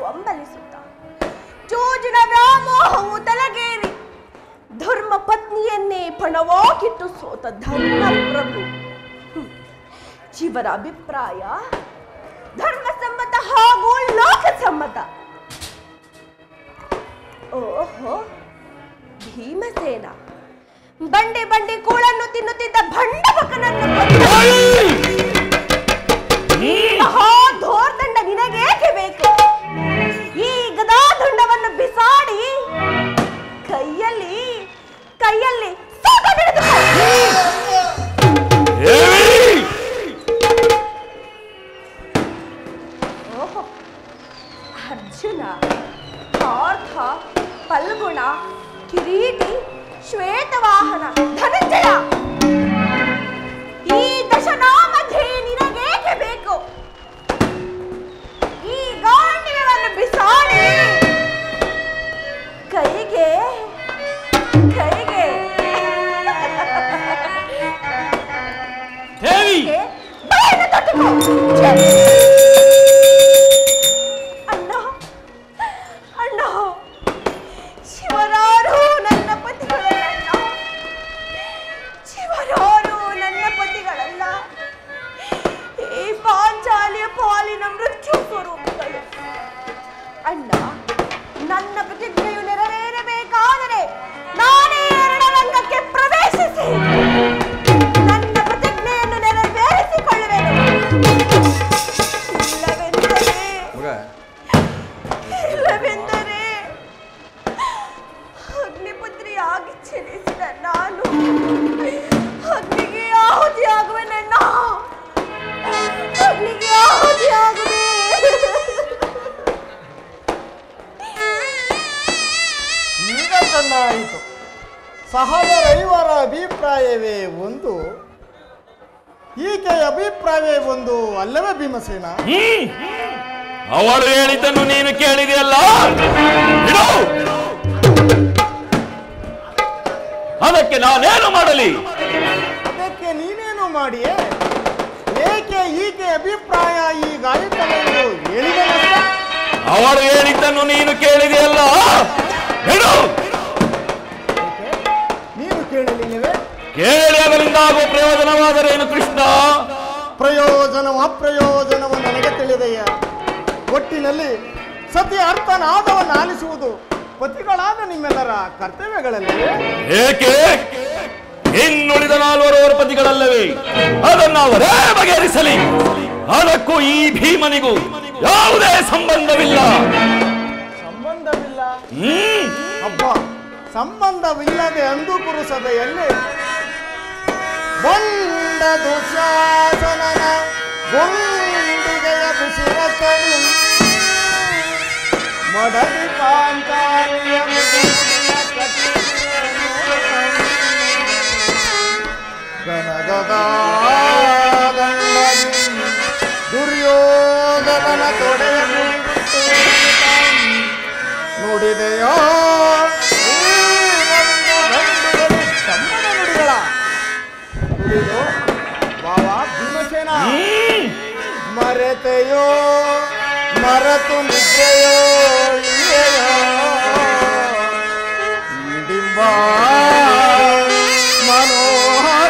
ಅಂಬಲಿಸುತ್ತ ಚೋಜಿನ ವ್ಯಾಮೋಹವು ತಲೆಗೇರಿ ಧರ್ಮ ಪತ್ನಿಯನ್ನೇ ಪಣವಾಗಿಟ್ಟು ಸೋತ ಧರ್ಮ ಪ್ರಭು ಹ್ಮ್. ಇವರ ಅಭಿಪ್ರಾಯ ಧರ್ಮಸಮ್ಮತ ಹಾಗೂ ಲೋಕಸಮ್ಮತ ಓಹೋ ಭೀಮಸೇನ ಬಂಡೆ ಬಂಡೆ ಕೂಳನ್ನು ತಿನ್ನುತ್ತಿದ್ದ ಭಂಡ ಬಕನನ್ನು ಕೊಂದ ಮಹಾ ಧೋರ್ದಂಡ ನಿನಗೇಕೆ ಬೇಕು ಈ ಗದಾದಂಡವನ್ನು ಬಿಸಾಡಿ ಕೈಯಲ್ಲಿ ಕೈಯಲ್ಲಿ ಸೂಟ ಹಿಡಿದುಕೋ. ಓಹೋ ಅರ್ಜುನ ಪಾರ್ಥ ಫಲ್ಗುಣ ಕಿರೀಟಿ ಶ್ವೇತವಾಹನ ಧನಂಜಯ ಈ ದಶನಾಮಧ್ಯೆ ನಿನಗೇಕೆ ಬೇಕು ಈ ಗಾಂಡಿವ್ಯವನ್ನು ಬಿಸಾಡಿ ಕೈಗೆ ಕೈಗೆ ದೇವಿ ಕೈಗೆ ಬಳೆಯನ್ನು ತೊಟ್ಟುಕೋ. ಛೆ! ಅಣ್ಣ ಅಣ್ಣ ಶಿವರಾರು ನನ್ನ ಪತಿಗಳಲ್ಲ ಶಿವರಾರು ನನ್ನ ಪತಿಗಳಲ್ಲ ಈ ಪಾಂಚಾಲಿಯ ಪಾಲಿನ ಮೃತ್ಯು ಸ್ವರೂಪಗಳು ಅಣ್ಣ ನನ್ನ ಪ್ರತಿಜ್ಞೆಯು ನೆರವೇರಬೇಕಾದರೆ ನಾನೇ ರಣರಂಗಕ್ಕೆ ಪ್ರವೇಶಿಸಿ ನನ್ನ ಪ್ರತಿಜ್ಞೆಯನ್ನು ನೆರವೇರಿಸಿಕೊಳ್ಳುವೆನು ಇಲ್ಲವೆಂದರೆ ಮಗ ಇಲ್ಲವೆಂದರೆ ಅಗ್ನಿಪುತ್ರಿಯಾಗಿ ಚಲಿಸಿದ ನಾನು ಅಗ್ನಿಗೆ ಆಹುತಿಯಾಗುವೆನಣ್ಣ ಅಗ್ನಿಗೆ ಆಹುತಿಯಾಗುವೆ ಈಗ ಚೆನ್ನಾಯಿತು ಸಹೋದರೈವರ ಅಭಿಪ್ರಾಯವೇ ಒಂದು ಈಕೆಯ ಅಭಿಪ್ರಾಯವೇ ಒಂದು ಅಲ್ಲವೇ ಭೀಮಸೇನ ಹ್ಮ್ ಅವಳು ಹೇಳಿದ್ದನ್ನು ನೀನು ಕೇಳಿದೆಯಲ್ಲ ಬಿಡು ಅದಕ್ಕೆ ನಾನೇನು ಮಾಡಲಿ ಅದಕ್ಕೆ ನೀನೇನು ಮಾಡಿಯೇ ಏಕೆ ಈಕೆ ಅಭಿಪ್ರಾಯ ಈ ಗಾಯಕನೆಂದು ಹೇಳಿದನಲ್ಲ ಅವಳು ಹೇಳಿದ್ದನ್ನು ನೀನು ಕೇಳಿದೆಯಲ್ಲ ಬಿಡು ಏಕೆ? ನೀನು ಕೇಳಲಿಲ್ಲವೇ ಕೇಳಿ ಅದರಿಂದ ಆಗುವ ಪ್ರಯೋಜನವಾದರೇನು ಕೃಷ್ಣ ಪ್ರಯೋಜನವ ಅಪ್ರಯೋಜನವು ನನಗೆ ತಿಳಿದೆಯ ಒಟ್ಟಿನಲ್ಲಿ ಸತಿ ಅರ್ಥನಾದವನ್ನು ಆಲಿಸುವುದು ಪತಿಗಳಾದ ನಿಮ್ಮೆಲ್ಲರ ಕರ್ತವ್ಯಗಳಲ್ಲಿ ಏಕೆ ಇನ್ನುಳಿದ ನಾಲ್ವರವರ ಪತಿಗಳಲ್ಲವೇ ಅದನ್ನು ಅವರೇ ಬಗೆಹರಿಸಲಿ ಅದಕ್ಕೂ ಈ ಭೀಮನಿಗೂ ಯಾವುದೇ ಸಂಬಂಧವಿಲ್ಲ ಸಂಬಂಧವಿಲ್ಲ ಹ್ಮ್ ಹಬ್ಬ ಸಂಬಂಧವಿಲ್ಲದೆ ಅಂದು ಪುರುಸಭೆಯಲ್ಲಿ ಬಂದ ದುಶಾಸನನ ಗುಂಡಿಗೆಯ ಬಿಸಿರತನು ಮಡದಿ ಪಾಂಚಾಲಿಯ ಮುಗುಳಿಯ ಕಟ್ಟಿಗೆಯನ್ನು ಗಣಗದ ಗಂಡನಿ ದುರ್ಯೋಧನನ ತೊಡೆಯ ಮುಡಿಬಿಟ್ಟು ನುಡಿದೆಯೋ ಈ ಒಂದು ಗಂಡುಗಳು ತಮ್ಮನ ನುಡಿಗಳ ನುಡಿದು ಬಾವ ಭೀಮಸೇನ ಹ್ಮ್ ಮರೆತೆಯೋ ಮರೆತು ನಿದ್ದೆಯೋ ಇಲ್ಲೆಯೋ ಇಡಿಂಬ ಮನೋಹರ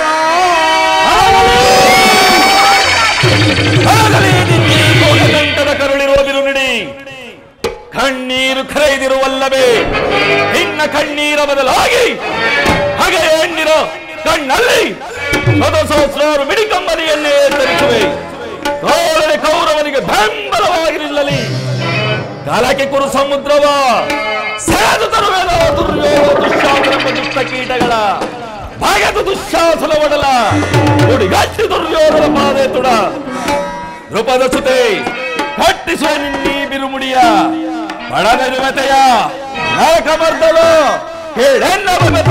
ಆಗಲೇ ನಿನ್ನೆ ಕೋಟದಂಟದ ಕರುಳಿರುವ ಬಿರುನಿಡಿ ಕಣ್ಣೀರು ಕರೆಯದಿರುವಲ್ಲವೇ ನಿನ್ನ ಕಣ್ಣೀರ ಬದಲಾಗಿ ಹಾಗೆ ಹೆಣ್ಣಿರೋ ಕಣ್ಣಲ್ಲಿ ಸಹಸ್ರಾರು ಮಿಡಿಕಂಬನಿಯನ್ನೇ ಧರಿಸುವೆ ತೋಳನೆ ಕೌರವನಿಗೆ ಬೆಂಬಲವಾಗಿ ನಿಲ್ಲಲಿ ಕಾಲಕ್ಕೆ ಕುರು ಸಮುದ್ರವ ಸೇದು ತರುವೆನ ದುರ್ಯೋಗ ದುಶ್ಯಾಸನೆಂಬ ದುಷ್ಟ ಕೀಟಗಳ ಭಾಗದ ದುಶ್ಯಾಸನ ಒಡಲ ಹುಡುಗಟ್ಟಿ ದುರ್ಯೋಧನ ಪಾದೆ ತುಡ ನೃಪದ ಸುತೆ ಕಟ್ಟಿಸುವ ನಿನ್ನೀ ಬಿರುಮುಡಿಯ ಬಡನಿರುವತೆಯ ನರಕಮರ್ದಲು ಕೇಳೆನ್ನ ಬಗತ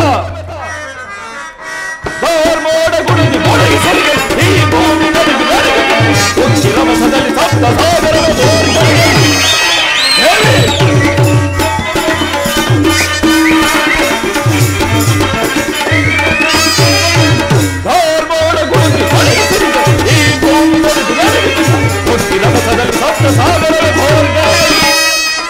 ಮೋಡ ಗುಡುಗಿ ಮೊಳಗಿಸಲಿಗೆ ಈ ಭೂಮಿ ನಡುಗಿ ನಡುಗಿ ಉಚ್ಚಿ ರಭಸದಲ್ಲಿ ಸಪ್ತ ಸಾಗರವ ಜೋಡಿಗಳಿಗೆ ಹೇಳಿ ಧರ್ಮೋಡ ಗುಡುಗಿ ಮೊಳಗಿಸಲಿಗೆ ಈ ಭೂಮಿ ನಡುಗಿ ನಡುಗಿ ಉಚ್ಚಿ ರಭಸದಲ್ಲಿ ಸಪ್ತ ಸಾಗರವ ಜೋಡಿಗಳಿಗೆ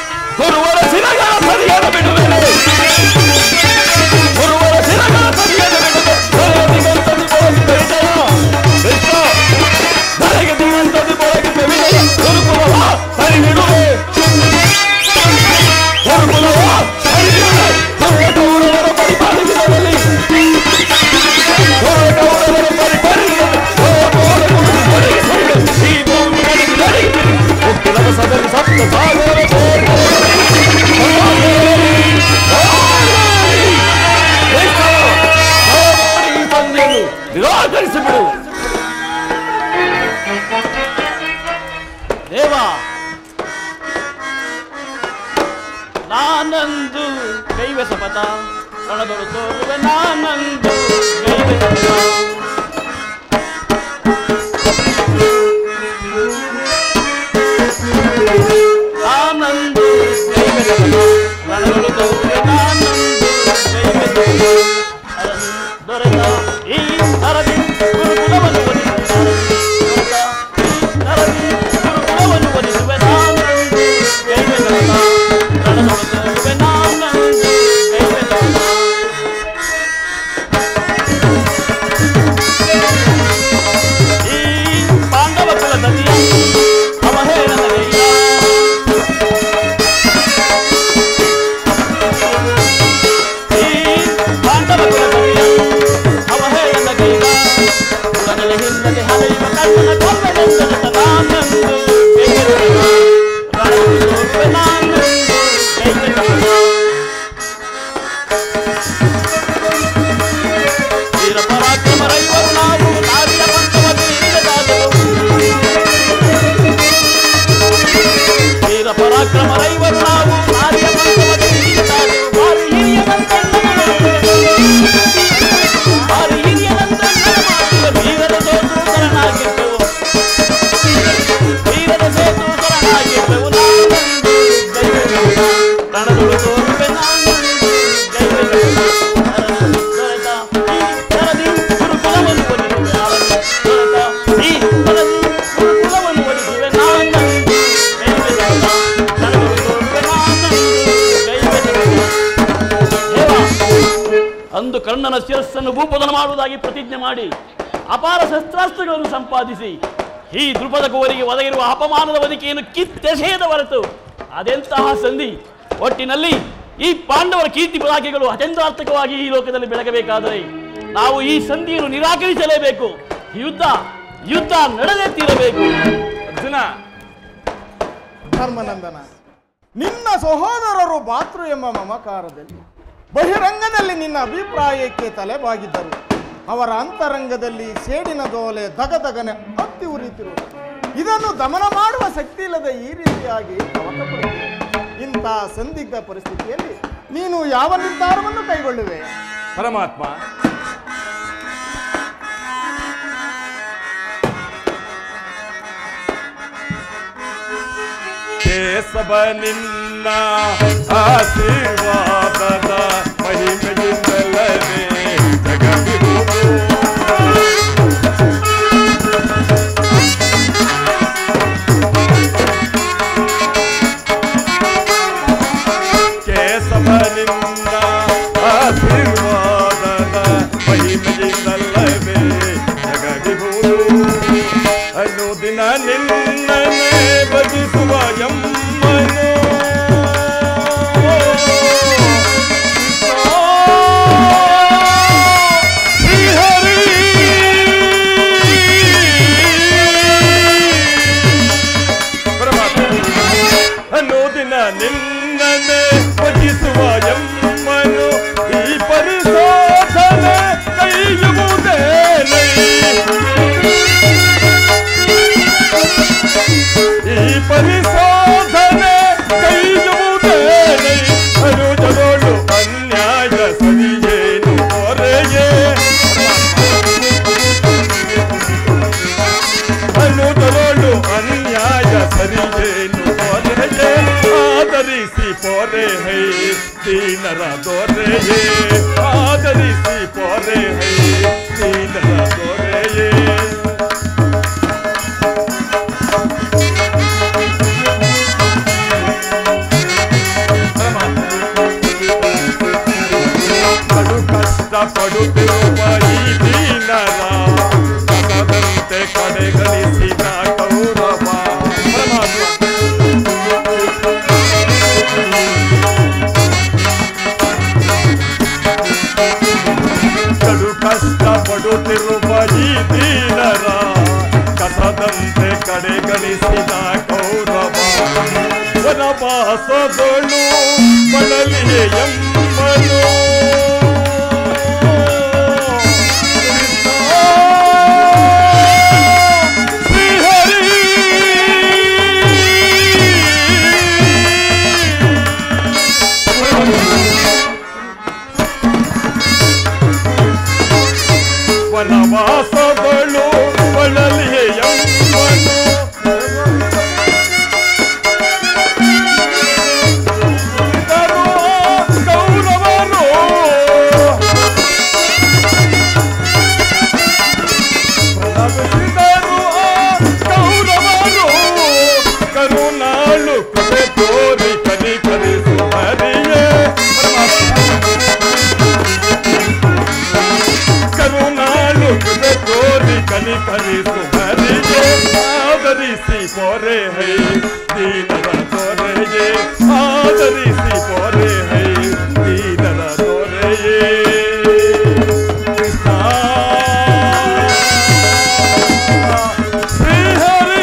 ನಿರಾಕರಿಸಿಬಿಡು ದೇವ ನಾನಂದು ಕೈವ ಸಪತ ಕಣದೊಳು ತೋರುವೆ ನಾನಂದು ಕೈವ ಸಪತ ನಾನಂದು ಕೈವ ಸಪತ ಕಣದೊಳು ತೋರುವೆ ನಾನಂದು ಕೈವ ಸಪತ ಅರಸಿ ದೊರೆತ ಈ ಅರಸಿ ಗುರುಕುಲವನ್ನು ಒಲಿಸಿದ ದೊರೆತ ಈ ಅರಸಿ ಗುರುಕುಲವನ್ನು ಒಲಿಸುವೆ ನಾನಂದು ಕೈವ ಸಪತ ಕಣದೊಳು ತೋರುವೆ ನಾನಂದು ಕೈವ ಸಪತ ಈ ಪಾಂಡವ ಕುಲದಲ್ಲಿ ಅವಹೇಳನಗೈದ ಈ ಪಾಂಡವ ಕುಲದಲ್ಲಿ ಅವಹೇಳನಗೈದ ಕುಲದಲ್ಲಿ ಹಿಂದದೆ ಹಳೆಯುವ ಕಣ್ಣನ ಕಲ್ಲೆಂದರೆ ನಾನಂದು ಬೇಗೆರಲಿನ ರಣವು ತೋರುವೆ ನಾನಂದು ಕೈಗೆಟಕುವ ವೀರ ಪರಾಕ್ರಮ ರೈವರು ನಾವು ನಾರಿಯ ಪಂಚಮತಿ ಇಲ್ಲದಾದೆವು ವೀರ ಪರಾಕ್ರಮ ರೈವರು ನಾವು ನಾರಿಯ ಪಂಚಮತಿ ಇಲ್ಲದಾದೆವು ಬಾರಿ ಹಿರಿಯನಂತಣ್ಣನ ಮಾತಿಗೆ ಬಾರಿ ಹಿರಿಯನಂತಣ್ಣನ ಮಾತಿಗೆ ವೀರದ ಸೋತು ಶರಣಾಗಿದ್ದೆವು ವೀರದ ಸೇತು ಶರಣಾಗಿದ್ದೆವು ನಾನಂದು ಗೈವೆದೆವು ರಣದೊಳು ತೋರುವೆ ನಾನಂದು ಗೈವೆದೆವು ದೊರೆತ ಈ ಶರದಿ ಗುರುಕುಲವನ್ನು ಒಲಿಸುವೆ ನಾನಂದು ದೊರೆತ ಈ ಶರದಿ ಗುರುಕುಲವನ್ನು ಒಲಿಸುವೆ ನಾನಂದು ಗೈವೆದೆವು ರಣದೊಳು ತೋರುವೆ ನಾನಂದು ಗೈವೆದೆವು ದೇವ ಅಂದು ಕರ್ಣನ ಶಿರಸ್ಸನ್ನು ಭೂಪತನ ಮಾಡುವುದಾಗಿ ಪ್ರತಿಜ್ಞೆ ಮಾಡಿ ಅಪಾರ ಶಸ್ತ್ರಾಸ್ತ್ರಗಳನ್ನು ಸಂಪಾದಿಸಿ ಈ ದೃಪದ ಕೋರಿಗೆ ಒದಗಿರುವ ಅಪಮಾನದ ಒದಿಕೆಯನ್ನು ಕಿತ್ತೆಸೆಯದ ಹೊರತು ಅದೆಂತಹ ಸಂಧಿ ಒಟ್ಟಿನಲ್ಲಿ ಈ ಪಾಂಡವರ ಕೀರ್ತಿ ಪದಾಕೆಗಳು ಅತ್ಯಂತಾರ್ಥಕವಾಗಿ ಈ ಲೋಕದಲ್ಲಿ ಬೆಳಗಬೇಕಾದರೆ ನಾವು ಈ ಸಂಧಿಯನ್ನು ನಿರಾಕರಿಸಲೇಬೇಕು ಯುದ್ಧ ಯುದ್ಧ ನಡೆದೇ ತೀರಬೇಕು ಅರ್ಜುನ ಧರ್ಮನಂದನ ನಿನ್ನ ಸಹೋದರರು ಬಾತೃ ಎಂಬ ಮಮಕಾರದಲ್ಲಿ ಬಹಿರಂಗದಲ್ಲಿ ನಿನ್ನ ಅಭಿಪ್ರಾಯಕ್ಕೆ ತಲೆಬಾಗಿದ್ದರು ಅವರ ಅಂತರಂಗದಲ್ಲಿ ಸೇಡಿನ ದೋಲೆ ದಗದಗನೆ ಹತ್ತಿ ಉರಿತಿರುವುದು ಇದನ್ನು ದಮನ ಮಾಡುವ ಶಕ್ತಿ ಇಲ್ಲದೆ ಈ ರೀತಿಯಾಗಿ ಕವಟಪಡುತ್ತಿದೆ ಇಂಥ ಸಂದಿಗ್ಧ ಪರಿಸ್ಥಿತಿಯಲ್ಲಿ ನೀನು ಯಾವ ನಿರ್ಧಾರವನ್ನು ಕೈಗೊಳ್ಳುವೆ ಪರಮಾತ್ಮ ಕೇಸವ ನಿನ್ನ ಆಶೀರ್ವಾದದ ಮಹಿಮೆಯಿಂದಲವೇ ಜಗವಿರುವುದು ಕೇಸವನಿಂದ ಆಶೀರ್ವಾದದ ಮಹಿಮೆಯಿಂದಲ್ಲವೇ ಜಗದಿಹುದು ಅನುದಿನ ನಿನ್ನನೆ ಭಜಿಸುವ ಎಮ್ಮನು ಶ್ರೀಹರಿ ಪರಮಾತ್ಮ ಅನ್ನೋದಿನ ನಿನ್ನನೆ ಭಜಿಸುವ ಎಮ್ಮನು ಈ ಪರಿಶೋಧನೆ ಕೈಯುವುದೇನೈ ಈ ಪರಿಶೋಧನೆ ಕೈಯುವುದೇನೈ ಅನುಜಗೋಳು ಅನ್ಯಾಯ ಸರಿಯೇನು ಹೊರೆಯೇ ಅನ್ನುದರೋಳು ಅನ್ಯಾಯ ಸರಿಯೇನು ಹೊರೆಯೇ ಆದರಿಸಿ ಪೊರೆ ಹೈ ದೀನರ ದೊರೆಯೇ ಆದರಿಸಿ ಪೊರೆ ಹೈ ದೀನರ ದೊರೆಯೇ ಕಡು ಕಷ್ಟ ಪಡುತ್ತಿರುವ ಈ ದೀನರ ಕಸದಂತೆ ಕಡೆಗಳಿಸಿದ ಕೌರವ ಪರಮಾತ್ಮ ಕಡು ಕಷ್ಟ ಪಡುತ್ತಿರುವ ಈ ದೀನರ ಕಸದಂತೆ ಕಡೆಗಳಿಸಿದ ಕೌರವ ವನವಾಸದೊಳು ಬಳಲಿಯೇ ಎಮ್ಮನು ಆದರಿಸಿ ಪೋರೆ ಹೈ ದೀನರ ದೊರೆಯೇ ಕೃಷ್ಣ ಶ್ರೀಹರಿ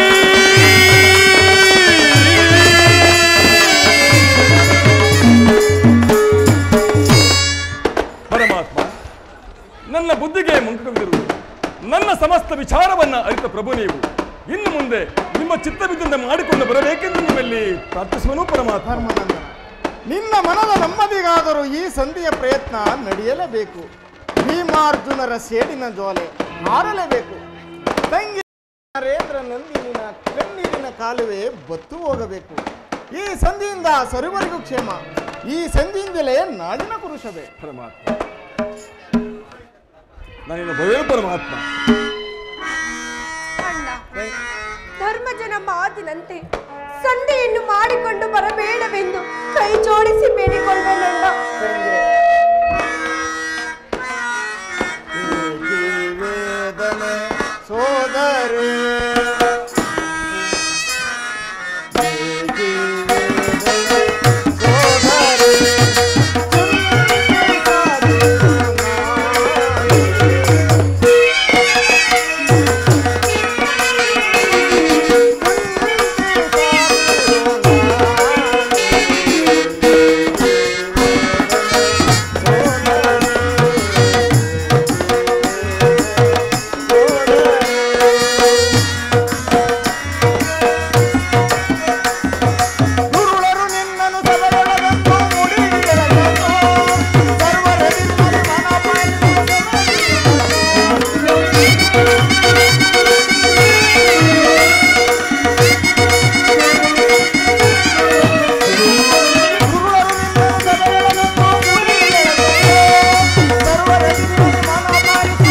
ಪರಮಾತ್ಮ ನನ್ನ ಬುದ್ಧಿಗೆ ಮುಂಕವಿರುವುದು ನನ್ನ ಸಮಸ್ತ ವಿಚಾರವನ್ನ ಅರಿತ ಪ್ರಭು ನೀವು ಇನ್ನು ಮುಂದೆ ನಿಮ್ಮ ಚಿತ್ತವಿದ್ದಂತೆ ಮಾಡಿಕೊಂಡು ಬರಬೇಕೆಂದು ನಿಮ್ಮಲ್ಲಿ ಪ್ರಾರ್ಥಿಸುವನು ಪರಮಾತ್ಮ ಧರ್ಮನಂದನ ನಿನ್ನ ಮನದ ನೆಮ್ಮದಿಗಾದರೂ ಈ ಸಂಧಿಯ ಪ್ರಯತ್ನ ನಡೆಯಲೇಬೇಕು ಭೀಮಾರ್ಜುನರ ಸೇಡಿನ ಜೋಲೆ ಹಾರಲೇಬೇಕು ತಂಗಿ ನರೇಂದ್ರ ನಂದಿನಿನ ಕಣ್ಣೀರಿನ ಕಾಲುವೆ ಬತ್ತು ಹೋಗಬೇಕು ಈ ಸಂಧಿಯಿಂದ ಸರಿವರೆಗೂ ಕ್ಷೇಮ ಈ ಸಂಧಿಯಿಂದಲೇ ನಾಡಿನ ಪುರುಷವೇ ಪರಮಾತ್ಮ ನಾನಿನ್ನು ಭಯ ಪರಮಾತ್ಮ ಅಣ್ಣ ಧರ್ಮಜನ ಮಾತಿನಂತೆ ಸಂಧಿಯನ್ನು ಮಾಡಿಕೊಂಡು ಬರಬೇಡವೆಂದು ಕೈ ಜೋಡಿಸಿ ಬೇಡಿಕೊಳ್ಳಬೇನಣ್ಣ ವೇದನೆ ಸೋದರೇ ಗುರುಳರು ನಿನ್ನನ್ನು ಸಬಲಳೆಂದು ಮುಡಿಗೆಳೆದೆಂದು ಸರ್ವರೆದಿದ್ದರೆ ಮನಪಾಲಿಸಿ ಗುರುಳರು ನಿನ್ನನ್ನು ಸಬಲಳೆಂದು ಮುಡಿಗೆಳೆದೆಂದು ಸರ್ವರೆದಿದ್ದರೆ ಮನಪಾಲಿಸಿ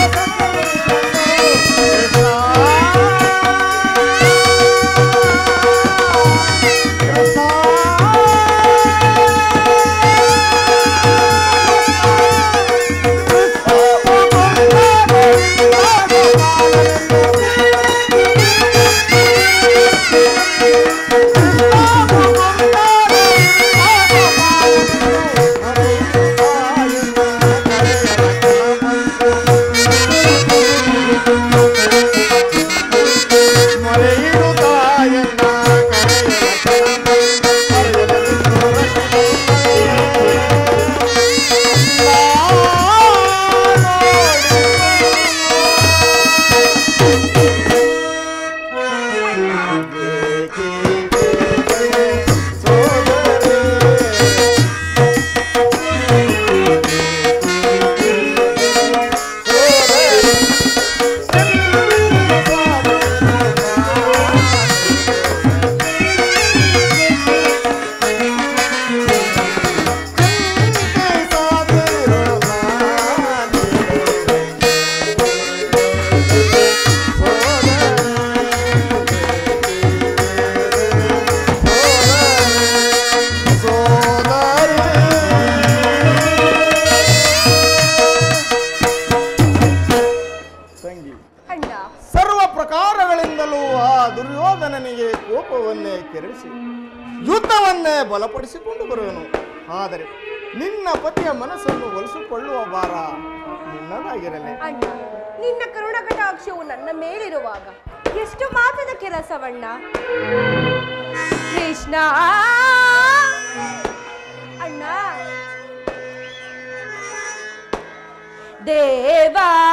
ತಂಗಿ ಅಣ್ಣ ಸರ್ವ ಪ್ರಕಾರಗಳಿಂದಲೂ ಆ ದುರ್ಯೋಧನನಿಗೆ ಕೋಪವನ್ನೇ ಕೆರಳಿಸಿ ಯುದ್ಧವನ್ನೇ ಬಲಪಡಿಸಿಕೊಂಡು ಬರುವನು ಆದರೆ ನಿನ್ನ ಪತಿಯ ಮನಸ್ಸನ್ನು ಒಲಿಸಿಕೊಳ್ಳುವ ಭಾರ ನಿನ್ನದಾಗಿರಲಿ ಅಣ್ಣ ನಿನ್ನ ಕರುಣ ಕಟಾಕ್ಷವು ನನ್ನ ಮೇಲಿರುವಾಗ ಎಷ್ಟು ಮಾತದ ಕೆಲಸವಣ್ಣ ಕೃಷ್ಣ ಅಣ್ಣ ದೇವಾ